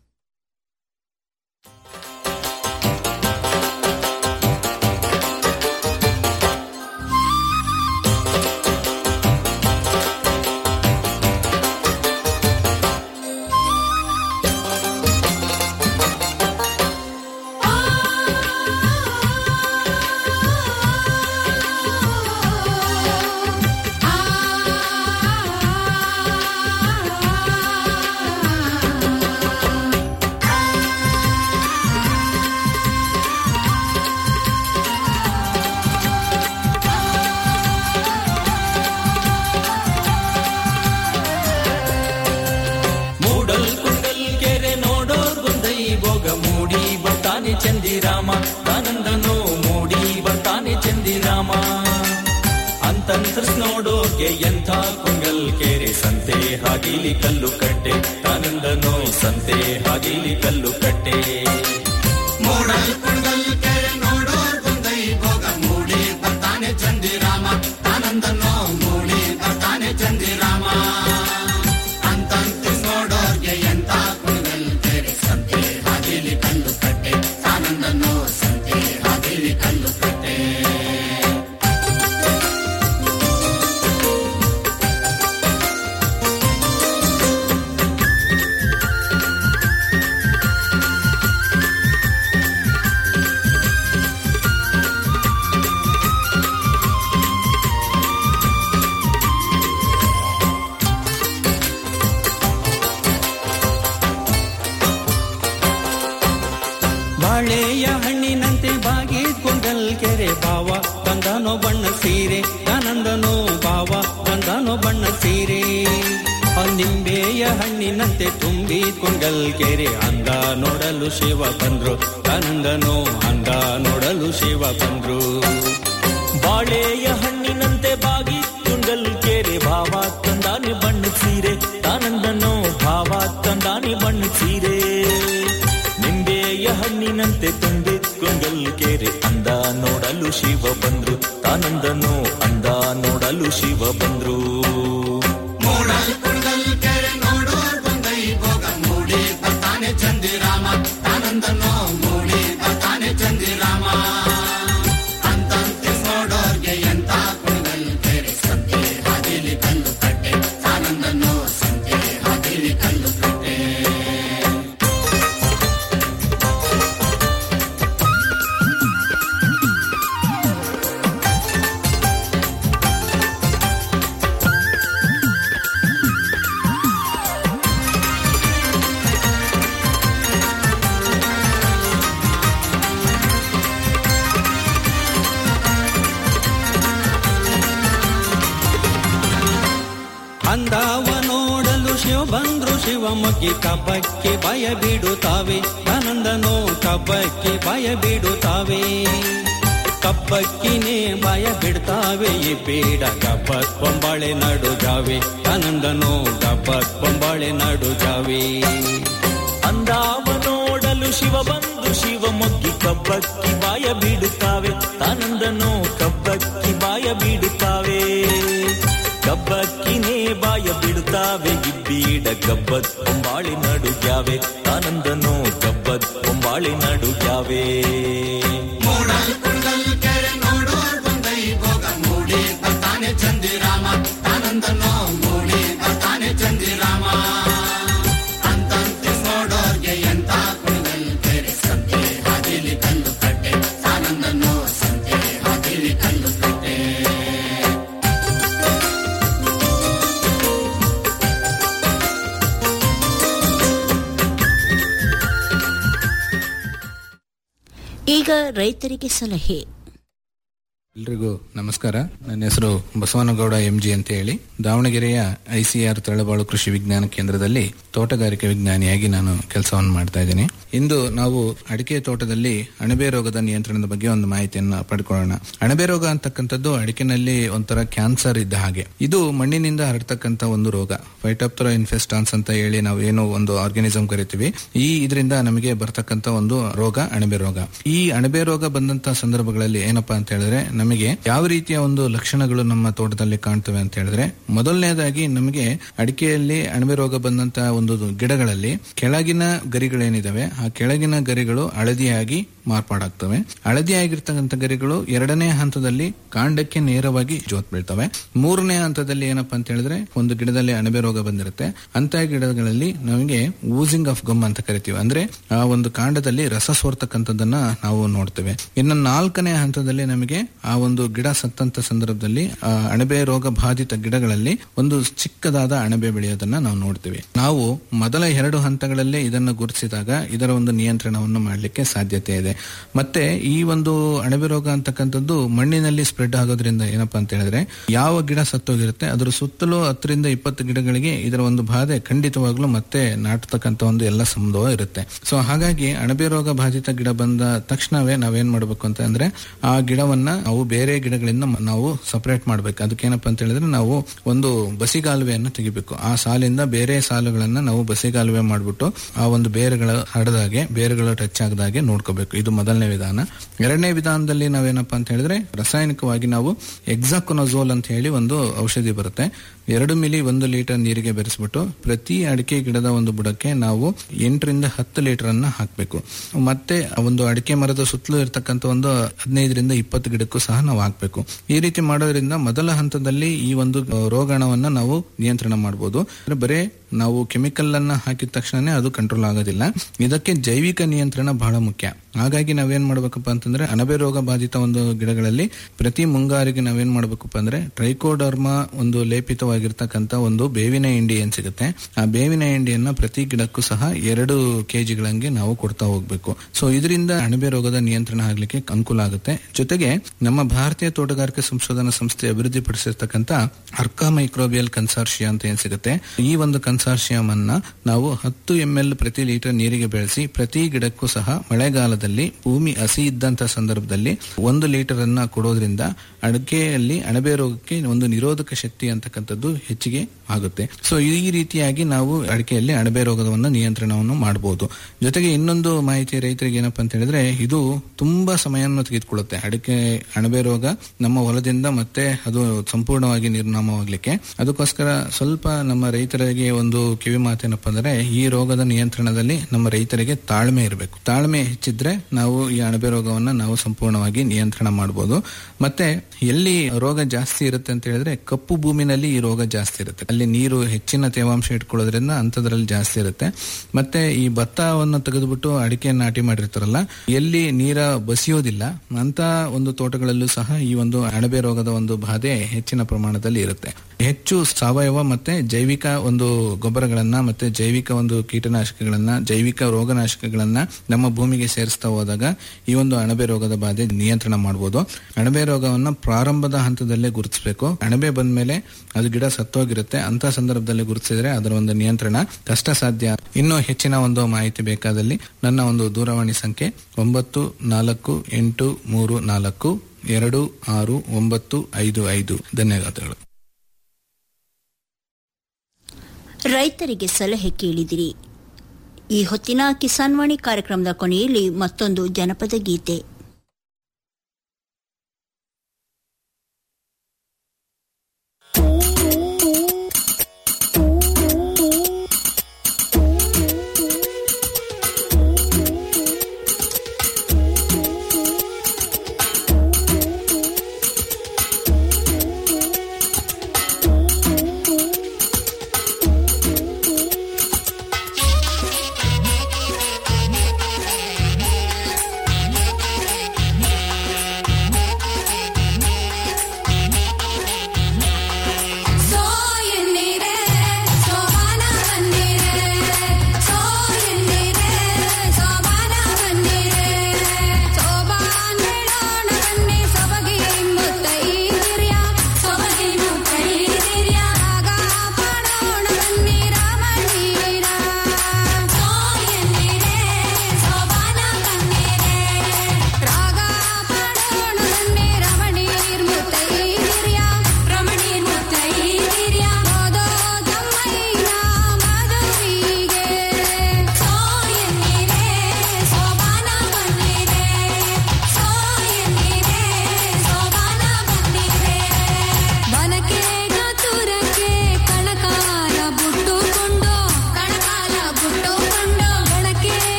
ಮೂಡಲ್ ಕುಂಡಲ್ ಕೆರೆ ನೋಡೋರ್ ಗುಂದೈ ಭೋಗ ಮೂಡಿ ಬರ್ತಾನೆ ಚಂದಿರಾಮ ಆನಂದನೋ ಮೂಡಿ ಬರ್ತಾನೆ ಚಂದಿರಾಮ ಅಂತಂತ್ರಸ್ ನೋಡೋಕೆ ಎಂಥ ಕುಂಡಲ್ ಕೆರೆ ಸಂತೆ ಹಾಗಿಲಿ ಕಲ್ಲು ಕಟ್ಟೆ ಆನಂದನೋ ಸಂತೆ ಹಾಗಿಲಿ ಕಲ್ಲು ಕಟ್ಟೆ ಮೂಡಲ್ ಕುಂಡಲ್ ಕೆರೆ ನೋಡೋರ್ ಗುಂದೈ ಭೋಗ ಮೂಡಿ ಬರ್ತಾನೆ ಚಂದಿರಾಮ ಆನಂದನೋ ಮೂಡಿ ಬರ್ತಾನೆ ಚಂದಿರಾಮ ಅಂತಂತ ನೋಡೋರ್ಗೆ ಎಂತ ಕುಣಗಲ್ ಕೆರೆ ಸಂತೆ ಹಾದಿಲಿ ಕಲ್ಲು ಕಟ್ಟೆ ಆನಂದನೋ ಸಂತೆ ಹಾದಿಲಿ ಕಲ್ಲು ಕಟ್ಟೆ ಬಾಳೆಯ ಹಣ್ಣಿನಂತೆ ಬಾಗಿ ಕುಂಡಲ್ ಕೆರೆ ಬಾವ ತಂದನೋ ಬಣ್ಣ ಸೀರೆ ಆನಂದನೋ ಬಾವ ತಂದನೋ ಬಣ್ಣ ಸೀರೆ ಆ ನಿಂಬೆಯ ಹಣ್ಣಿನಂತೆ ತುಂಬಿ ಕುಂಡಲ್ ಕೆರೆ ಅಂದ ನೋಡಲು ಶಿವ ಬಂದ್ರು ಆನಂದನೋ ಅಂದ ನೋಡಲು ಶಿವ ಬಂದ್ರು ಬಾಳೆಯ ಹಣ್ಣಿನಂತೆ ಬಾಗಿ ಕುಂಡಲ್ ಕೆರೆ ಭಾವ ತಂದಾನಿ ಬಣ್ಣ ಸೀರೆ ಆನಂದನೋ ಭಾವ ತಂದಾನಿ ಬಣ್ಣ ಸೀರೆ ನಿಂಬೆಯ ಹಣ್ಣಿನಂತೆ ತುಂಬಿದ್ ಕುಂಗಲ್ ಕೆರೆ ಅಂದ ನೋಡಲು ಶಿವ ಬಂದ್ರು ತಾನಂದನು ಅಂದ ನೋಡಲು ಶಿವ ಬಂದ್ರು ಮೂಡಲ್ ಕುಂಗಲ್ ಕೆರೆ ನೋಡೋರ್ ಬಂದೈ ಭೋಗ ಮೂಡಿ ಬರ್ತಾನೆ ಚಂದಿರಾಮ ತಾನಂದನೋ ಮೂಡಿ ಬರ್ತಾನೆ ಚಂದಿರಾಮ ಅಂತಂತೆ ನೋಡೋರ್ಗೆ ಎಂತ ಕುಂಗಲ್ ಕೆರೆ ಸಂತೆ ಹಾದಿಲಿ ಕಲ್ಲು ಕಟ್ಟೆ ತಾನಂದನೋ ಸಂತೆ ಹಾದಿಲಿ ಕಲ್ಲು ಕಟ್ಟೆ ಅಂದವ ನೋಡಲು ಶಿವ ಬಂದ್ರು ಶಿವಮೊಗ್ಗಿ ಕಬ್ಬಕ್ಕೆ ಭಯ ಬಿಡುತ್ತಾವೆ ಆನಂದನೋ ಕಬ್ಬಕ್ಕೆ ಭಯ ಬಿಡುತ್ತಾವೆ ಕಬ್ಬಕ್ಕಿನೇ ಭಯ ಬಿಡ್ತಾವೆ ಈ ಬೇಡ ಗಬ್ಬತ್ ಕೊಂಬಾಳೆ ನಡು ಜಾವೆ ಆನಂದನೋ ಗಬ್ಬತ್ ಕೊಂಬಾಳೆ ನಡು ಜಾವೆ ಅಂದಾವ ನೋಡಲು ಶಿವ ಬಂದು ಶಿವ ಮೊಗ್ಗಿ ಕಬ್ಬಕ್ಕಿ ಬಾಯ ಬಿಡುತ್ತಾವೆ ಆನಂದನೋ ಕಬ್ಬಕ್ಕಿ ಬಾಯ ಬಿಡುತ್ತಾವೆ ಕಬ್ಬಕ್ಕಿನೇ ಬಾಯ ಬಿಡುತ್ತಾವೆ ಇಬ್ಬೀಡ ಗಬ್ಬತ್ ಕೊಂಬಾಳಿ ನಡುಗ್ಯಾವೆ ಆನಂದನೋ ಗಬ್ಬತ್ ಕೊಂಬಾಳಿ ನಡುಗ್ಯಾವೆ ಮೂಡಲ್ ಕುಂಡಲ್ ಕೆರೆ ನೋಡೋರ್ ಬಂದೈ ಭೋಗ ಮೂಡಿ ಬರ್ತಾನೆ ಚಂದಿರಾಮ ಆನಂದನೋ ಮೂಡಿ ಬರ್ತಾನೆ ಚಂದಿರಾಮ ಅಂತಂತೆ ನೋಡೋರ್ಗೆ ಎಂತ ಕುಂಡಲ್ ಕೆರೆ ಸಂತೆ ಹಾದಿಲಿ ಕಲ್ಲು ಕಟ್ಟೆ ಆನಂದನೋ ಸಂತೆ ಹಾದಿಲಿ ಕಲ್ಲು ಕಟ್ಟೆ ಈಗ ರೈತರಿಗೆ ಸಲಹೆ ಎಲ್ರಿಗೂ ನಮಸ್ಕಾರ ನನ್ನ ಹೆಸರು ಬಸವನಗೌಡ ಎಂಜಿ ಅಂತ ಹೇಳಿ ದಾವಣಗೆರೆಯ ಐಸಿಆರ್ ತಳಬಾಳು ಕೃಷಿ ವಿಜ್ಞಾನ ಕೇಂದ್ರದಲ್ಲಿ ತೋಟಗಾರಿಕೆ ವಿಜ್ಞಾನಿಯಾಗಿ ನಾನು ಕೆಲಸವನ್ನು ಮಾಡ್ತಾ ಇದ್ದೀನಿ ಇಂದು ನಾವು ಅಡಿಕೆ ತೋಟದಲ್ಲಿ ಅಣಬೆ ರೋಗದ ನಿಯಂತ್ರಣದ ಬಗ್ಗೆ ಒಂದು ಮಾಹಿತಿಯನ್ನು ಪಡ್ಕೊಳ್ಳೋಣ ಅಣಬೆ ರೋಗ ಅಂತಕ್ಕಂಥದ್ದು ಅಡಿಕೆನಲ್ಲಿ ಒಂಥರ ಕ್ಯಾನ್ಸರ್ ಇದ್ದ ಹಾಗೆ ಇದು ಮಣ್ಣಿನಿಂದ ಹರಡ್ತಕ್ಕಂಥ ಒಂದು ರೋಗ ಫೈಟೋಪ್ತರಾ ಇನ್ಫೆಸ್ಟಾನ್ಸ್ ಅಂತ ಹೇಳಿ ನಾವು ಏನು ಒಂದು ಆರ್ಗಾನಿಸಮ್ ಕರಿತೀವಿ ಈ ಇದರಿಂದ ನಮಗೆ ಬರ್ತಕ್ಕಂಥ ಒಂದು ರೋಗ ಅಣಬೆ ರೋಗ ಈ ಅಣಬೆ ರೋಗ ಬಂದಂತ ಸಂದರ್ಭಗಳಲ್ಲಿ ಏನಪ್ಪಾ ಅಂತ ಹೇಳಿದ್ರೆ ನಮಗೆ ಯಾವ ರೀತಿಯ ಒಂದು ಲಕ್ಷಣಗಳು ನಮ್ಮ ತೋಟದಲ್ಲಿ ಕಾಣ್ತವೆ ಅಂತ ಹೇಳಿದ್ರೆ ಮೊದಲನೇದಾಗಿ ನಮಗೆ ಅಡಿಕೆಯಲ್ಲಿ ಅಣಬೆ ರೋಗ ಬಂದಂತ ಒಂದು ಗಿಡಗಳಲ್ಲಿ ಕೆಳಗಿನ ಗರಿಗಳೇನಿದಾವೆ ಆ ಕೆಳಗಿನ ಗರಿಗಳು ಹಳದಿಯಾಗಿ ಮಾರ್ಪಾಡಾಗ್ತವೆ ಹಳದಿಯಾಗಿರ್ತಕ್ಕಂಥ ಗರಿಗಳು ಎರಡನೇ ಹಂತದಲ್ಲಿ ಕಾಂಡಕ್ಕೆ ನೇರವಾಗಿ ಜೋತ್ ಬೀಳ್ತವೆ ಮೂರನೇ ಹಂತದಲ್ಲಿ ಏನಪ್ಪಾ ಅಂತ ಹೇಳಿದ್ರೆ ಒಂದು ಗಿಡದಲ್ಲಿ ಅಣಬೆ ರೋಗ ಬಂದಿರುತ್ತೆ ಅಂತ ಗಿಡಗಳಲ್ಲಿ ನಮಗೆ ಊಸಿಂಗ್ ಆಫ್ ಗಮ್ ಅಂತ ಕರಿತೀವಿ ಅಂದ್ರೆ ಆ ಒಂದು ಕಾಂಡದಲ್ಲಿ ರಸ ಸೋರ್ತಕ್ಕಂಥದ್ದನ್ನ ನಾವು ನೋಡ್ತೇವೆ ಇನ್ನು ನಾಲ್ಕನೇ ಹಂತದಲ್ಲಿ ನಮಗೆ ಆ ಒಂದು ಗಿಡ ಸತ್ತಂತ ಸಂದರ್ಭದಲ್ಲಿ ಆ ಅಣಬೆ ರೋಗ ಬಾಧಿತ ಗಿಡಗಳಲ್ಲಿ ಒಂದು ಚಿಕ್ಕದಾದ ಅಣಬೆ ಬೆಳೆಯೋದನ್ನ ನಾವು ನೋಡ್ತೇವೆ ನಾವು ಮೊದಲ ಎರಡು ಹಂತಗಳಲ್ಲೇ ಇದನ್ನು ಗುರುತಿಸಿದಾಗ ಇದರ ಒಂದು ನಿಯಂತ್ರಣವನ್ನು ಮಾಡಲಿಕ್ಕೆ ಸಾಧ್ಯತೆ ಇದೆ ಮತ್ತೆ ಈ ಒಂದು ಅಣಬೆ ರೋಗ ಅಂತಕ್ಕಂಥದ್ದು ಮಣ್ಣಿನಲ್ಲಿ ಸ್ಪ್ರೆಡ್ ಆಗೋದ್ರಿಂದ ಏನಪ್ಪಾ ಅಂತ ಹೇಳಿದ್ರೆ ಯಾವ ಗಿಡ ಸತ್ತೋಗಿರುತ್ತೆ ಅದರ ಸುತ್ತಲೂ ಹತ್ತರಿಂದ ಇಪ್ಪತ್ತು ಗಿಡಗಳಿಗೆ ಇದರ ಒಂದು ಬಾಧೆ ಖಂಡಿತವಾಗ್ಲೂ ಮತ್ತೆ ನಾಟತಕ್ಕಂಥ ಒಂದು ಎಲ್ಲ ಸಂಭವ ಇರುತ್ತೆ ಸೊ ಹಾಗಾಗಿ ಅಣಬೆ ರೋಗ ಬಾಧಿತ ಗಿಡ ಬಂದ ತಕ್ಷಣವೇ ನಾವೇನ್ ಮಾಡ್ಬೇಕು ಅಂತ ಅಂದ್ರೆ ಆ ಗಿಡವನ್ನ ನಾವು ಬೇರೆ ಗಿಡಗಳಿಂದ ಮ- ನಾವು ಸಪರೇಟ್ ಮಾಡ್ಬೇಕು ಅದಕ್ಕೇನಪ್ಪ ಅಂತ ಹೇಳಿದ್ರೆ ನಾವು ಒಂದು ಬಸಿಗಾಲುವೆಯನ್ನು ತೆಗಿಬೇಕು ಆ ಸಾಲಿಂದ ಬೇರೆ ಸಾಲುಗಳನ್ನ ನಾವು ಬಸಿಗಾಲುವೆ ಮಾಡ್ಬಿಟ್ಟು ಆ ಒಂದು ಬೇರುಗಳ ಹರಡದಾಗೆ ಬೇರುಗಳು ಟಚ್ ಆಗದಾಗೆ ನೋಡ್ಕೋಬೇಕು ಇದು ಮೊದಲನೇ ವಿಧಾನ ಎರಡನೇ ವಿಧಾನದಲ್ಲಿ ನಾವೇನಪ್ಪ ಅಂತ ಹೇಳಿದ್ರೆ ರಾಸಾಯನಿಕವಾಗಿ ನಾವು ಎಕ್ಸಾಕೊನಜೋಲ್ ಅಂತ ಹೇಳಿ ಒಂದು ಔಷಧಿ ಬರುತ್ತೆ ಎರಡು ಮಿಲಿ ಒಂದು ಲೀಟರ್ ನೀರಿಗೆ ಬೆರೆಸ್ಬಿಟ್ಟು ಪ್ರತಿ ಅಡಿಕೆ ಗಿಡದ ಒಂದು ಬುಡಕ್ಕೆ ನಾವು ಎಂಟರಿಂದ ಹತ್ತು ಲೀಟರ್ ಅನ್ನ ಹಾಕಬೇಕು ಮತ್ತೆ ಆ ಒಂದು ಅಡಿಕೆ ಮರದ ಸುತ್ತಲೂ ಇರತಕ್ಕಂತ ಒಂದು ಹದಿನೈದರಿಂದ ಇಪ್ಪತ್ತು ಗಿಡಕ್ಕೂ ಸಹ ನಾವು ಹಾಕಬೇಕು ಈ ರೀತಿ ಮಾಡೋದ್ರಿಂದ ಮೊದಲ ಹಂತದಲ್ಲಿ ಈ ಒಂದು ಆ, ರೋಗಾಣವನ್ನ ನಾವು ನಿಯಂತ್ರಣ ಮಾಡಬಹುದು ಅಂದ್ರೆ ಬರೇ ನಾವು ಕೆಮಿಕಲ್ ಅನ್ನ ಹಾಕಿದ ತಕ್ಷಣನೇ ಅದು ಕಂಟ್ರೋಲ್ ಆಗೋದಿಲ್ಲ ಇದಕ್ಕೆ ಜೈವಿಕ ನಿಯಂತ್ರಣ ಬಹಳ ಮುಖ್ಯ ಹಾಗಾಗಿ ನಾವೇನ್ ಮಾಡ್ಬೇಕಪ್ಪ ಅಂತಂದ್ರೆ ಅಣಬೆ ರೋಗ ಬಾಧಿತ ಒಂದು ಗಿಡಗಳಲ್ಲಿ ಪ್ರತಿ ಮುಂಗಾರಿಗೆ ನಾವೇನ್ ಮಾಡ್ಬೇಕಪ್ಪ ಅಂದ್ರೆ ಟ್ರೈಕೋಡರ್ಮಾ ಒಂದು ಲೇಪಿತವಾಗಿರ್ತಕ್ಕಂಥ ಒಂದು ಬೇವಿನ ಹಿಂಡಿ ಏನ್ ಸಿಗುತ್ತೆ ಆ ಬೇವಿನ ಹಿಂಡಿಯನ್ನ ಪ್ರತಿ ಗಿಡಕ್ಕೂ ಸಹ ಎರಡು ಕೆಜಿಗಳಂಗೆ ನಾವು ಕೊಡ್ತಾ ಹೋಗ್ಬೇಕು ಸೊ ಇದರಿಂದ ಅಣಬೆ ರೋಗದ ನಿಯಂತ್ರಣ ಆಗ್ಲಿಕ್ಕೆ ಅನುಕೂಲ ಆಗುತ್ತೆ ಜೊತೆಗೆ ನಮ್ಮ ಭಾರತೀಯ ತೋಟಗಾರಿಕೆ ಸಂಶೋಧನಾ ಸಂಸ್ಥೆ ಅಭಿವೃದ್ಧಿಪಡಿಸಿರ್ತಕ್ಕಂಥ ಅರ್ಕಾ ಮೈಕ್ರೋಬಿಯಲ್ ಕನ್ಸಾರ್ಷಿಯಾ ಅಂತ ಏನ್ ಸಿಗುತ್ತೆ ಈ ಒಂದು ಕನ್ಸಾರ್ಷಿಯಂ ಅನ್ನ ನಾವು ಹತ್ತು ಎಂ ಎಲ್ ಪ್ರತಿ ಲೀಟರ್ ನೀರಿಗೆ ಬೆಳೆಸಿ ಪ್ರತಿ ಗಿಡಕ್ಕೂ ಸಹ ಮಳೆಗಾಲದಲ್ಲಿ ಭೂಮಿ ಹಸಿ ಇದ್ದಂತ ಸಂದರ್ಭದಲ್ಲಿ ಒಂದು ಲೀಟರ್ ಅನ್ನ ಕೊಡೋದ್ರಿಂದ ಅಡಿಕೆಯಲ್ಲಿ ಅಣಬೆ ರೋಗಕ್ಕೆ ಒಂದು ನಿರೋಧಕ ಶಕ್ತಿ ಅಂತಕ್ಕಂಥದ್ದು ಹೆಚ್ಚಿಗೆ ಆಗುತ್ತೆ ಸೊ ಈ ರೀತಿಯಾಗಿ ನಾವು ಅಡಿಕೆಯಲ್ಲಿ ಅಣಬೆ ರೋಗವನ್ನು ನಿಯಂತ್ರಣವನ್ನು ಮಾಡಬಹುದು ಜೊತೆಗೆ ಇನ್ನೊಂದು ಮಾಹಿತಿ ರೈತರಿಗೆ ಏನಪ್ಪಾ ಅಂತ ಹೇಳಿದ್ರೆ ಇದು ತುಂಬಾ ಸಮಯವನ್ನು ತೆಗೆದುಕೊಳ್ಳುತ್ತೆ ಅಡಿಕೆ ಅಣಬೆ ರೋಗ ನಮ್ಮ ಹೊಲದಿಂದ ಮತ್ತೆ ಅದು ಸಂಪೂರ್ಣವಾಗಿ ನಿರ್ನಾಮವಾಗ್ಲಿಕ್ಕೆ ಅದಕ್ಕೋಸ್ಕರ ಸ್ವಲ್ಪ ನಮ್ಮ ರೈತರಿಗೆ ಒಂದು ಕಿವಿ ಮಾತೇನಪ್ಪ ಅಂದ್ರೆ ಈ ರೋಗದ ನಿಯಂತ್ರಣದಲ್ಲಿ ನಮ್ಮ ರೈತರಿಗೆ ತಾಳ್ಮೆ ಇರಬೇಕು ತಾಳ್ಮೆ ಹೆಚ್ಚಿದ್ರೆ ನಾವು ಈ ಅಣಬೆ ರೋಗವನ್ನ ನಾವು ಸಂಪೂರ್ಣವಾಗಿ ನಿಯಂತ್ರಣ ಮಾಡಬಹುದು ಮತ್ತೆ ಎಲ್ಲಿ ರೋಗ ಜಾಸ್ತಿ ಇರುತ್ತೆ ಅಂತ ಹೇಳಿದ್ರೆ ಕಪ್ಪು ಭೂಮಿನಲ್ಲಿ ಈ ರೋಗ ಜಾಸ್ತಿ ಇರುತ್ತೆ ಅಲ್ಲಿ ನೀರು ಹೆಚ್ಚಿನ ತೇವಾಂಶ ಇಟ್ಕೊಳ್ಳೋದ್ರಿಂದ ಅಂತದ್ರಲ್ಲಿ ಜಾಸ್ತಿ ಇರುತ್ತೆ ಮತ್ತೆ ಈ ಭತ್ತವನ್ನು ತೆಗೆದುಬಿಟ್ಟು ಅಡಿಕೆ ನಾಟಿ ಮಾಡಿರ್ತಾರಲ್ಲ ಎಲ್ಲಿ ನೀರ ಬಸಿಯೋದಿಲ್ಲ ಅಂತ ಒಂದು ತೋಟಗಳಲ್ಲೂ ಸಹ ಈ ಒಂದು ಅಣಬೆ ರೋಗದ ಒಂದು ಬಾಧೆ ಹೆಚ್ಚಿನ ಪ್ರಮಾಣದಲ್ಲಿ ಇರುತ್ತೆ ಹೆಚ್ಚು ಸಾವಯವ ಮತ್ತೆ ಜೈವಿಕ ಒಂದು ಗೊಬ್ಬರಗಳನ್ನ ಮತ್ತೆ ಜೈವಿಕ ಒಂದು ಕೀಟನಾಶಕಗಳನ್ನ ಜೈವಿಕ ರೋಗನಾಶಕಗಳನ್ನ ನಮ್ಮ ಭೂಮಿಗೆ ಸೇರಿಸ್ತಾ ಹೋದಾಗ ಈ ಒಂದು ಅಣಬೆ ರೋಗದ ಬಾಧೆ ನಿಯಂತ್ರಣ ಮಾಡಬಹುದು ಅಣಬೆ ರೋಗವನ್ನ ಪ್ರಾರಂಭದ ಹಂತದಲ್ಲೇ ಗುರುತಿಸಬೇಕು ಅಣಬೆ ಬಂದ್ಮೇಲೆ ಅದು ಗಿಡ ಸತ್ತೋಗಿರುತ್ತೆ ಅಂತ ಸಂದರ್ಭದಲ್ಲಿ ಗುರುತಿಸಿದ್ರೆ ಅದರ ಒಂದು ನಿಯಂತ್ರಣ ಕಷ್ಟ ಸಾಧ್ಯ ಇನ್ನೂ ಹೆಚ್ಚಿನ ಒಂದು ಮಾಹಿತಿ ಬೇಕಾದಲ್ಲಿ ನನ್ನ ಒಂದು ದೂರವಾಣಿ ಸಂಖ್ಯೆ ಒಂಬತ್ತು ನಾಲ್ಕು ಎಂಟು ಮೂರು ನಾಲ್ಕು ಎರಡು ಆರು ಒಂಬತ್ತು ಐದು ಐದು ಧನ್ಯವಾದಗಳು ರೈತರಿಗೆ ಸಲಹೆ ಕೇಳಿದಿರಿ ಈ ಹೊತ್ತಿನ ಕಿಸಾನ್ ವಾಣಿ ಕಾರ್ಯಕ್ರಮದ ಕೊನೆಯಲ್ಲಿ ಮತ್ತೊಂದು ಜನಪದ ಗೀತೆ Thank you.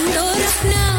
ಬಂದೋರಪ್ನ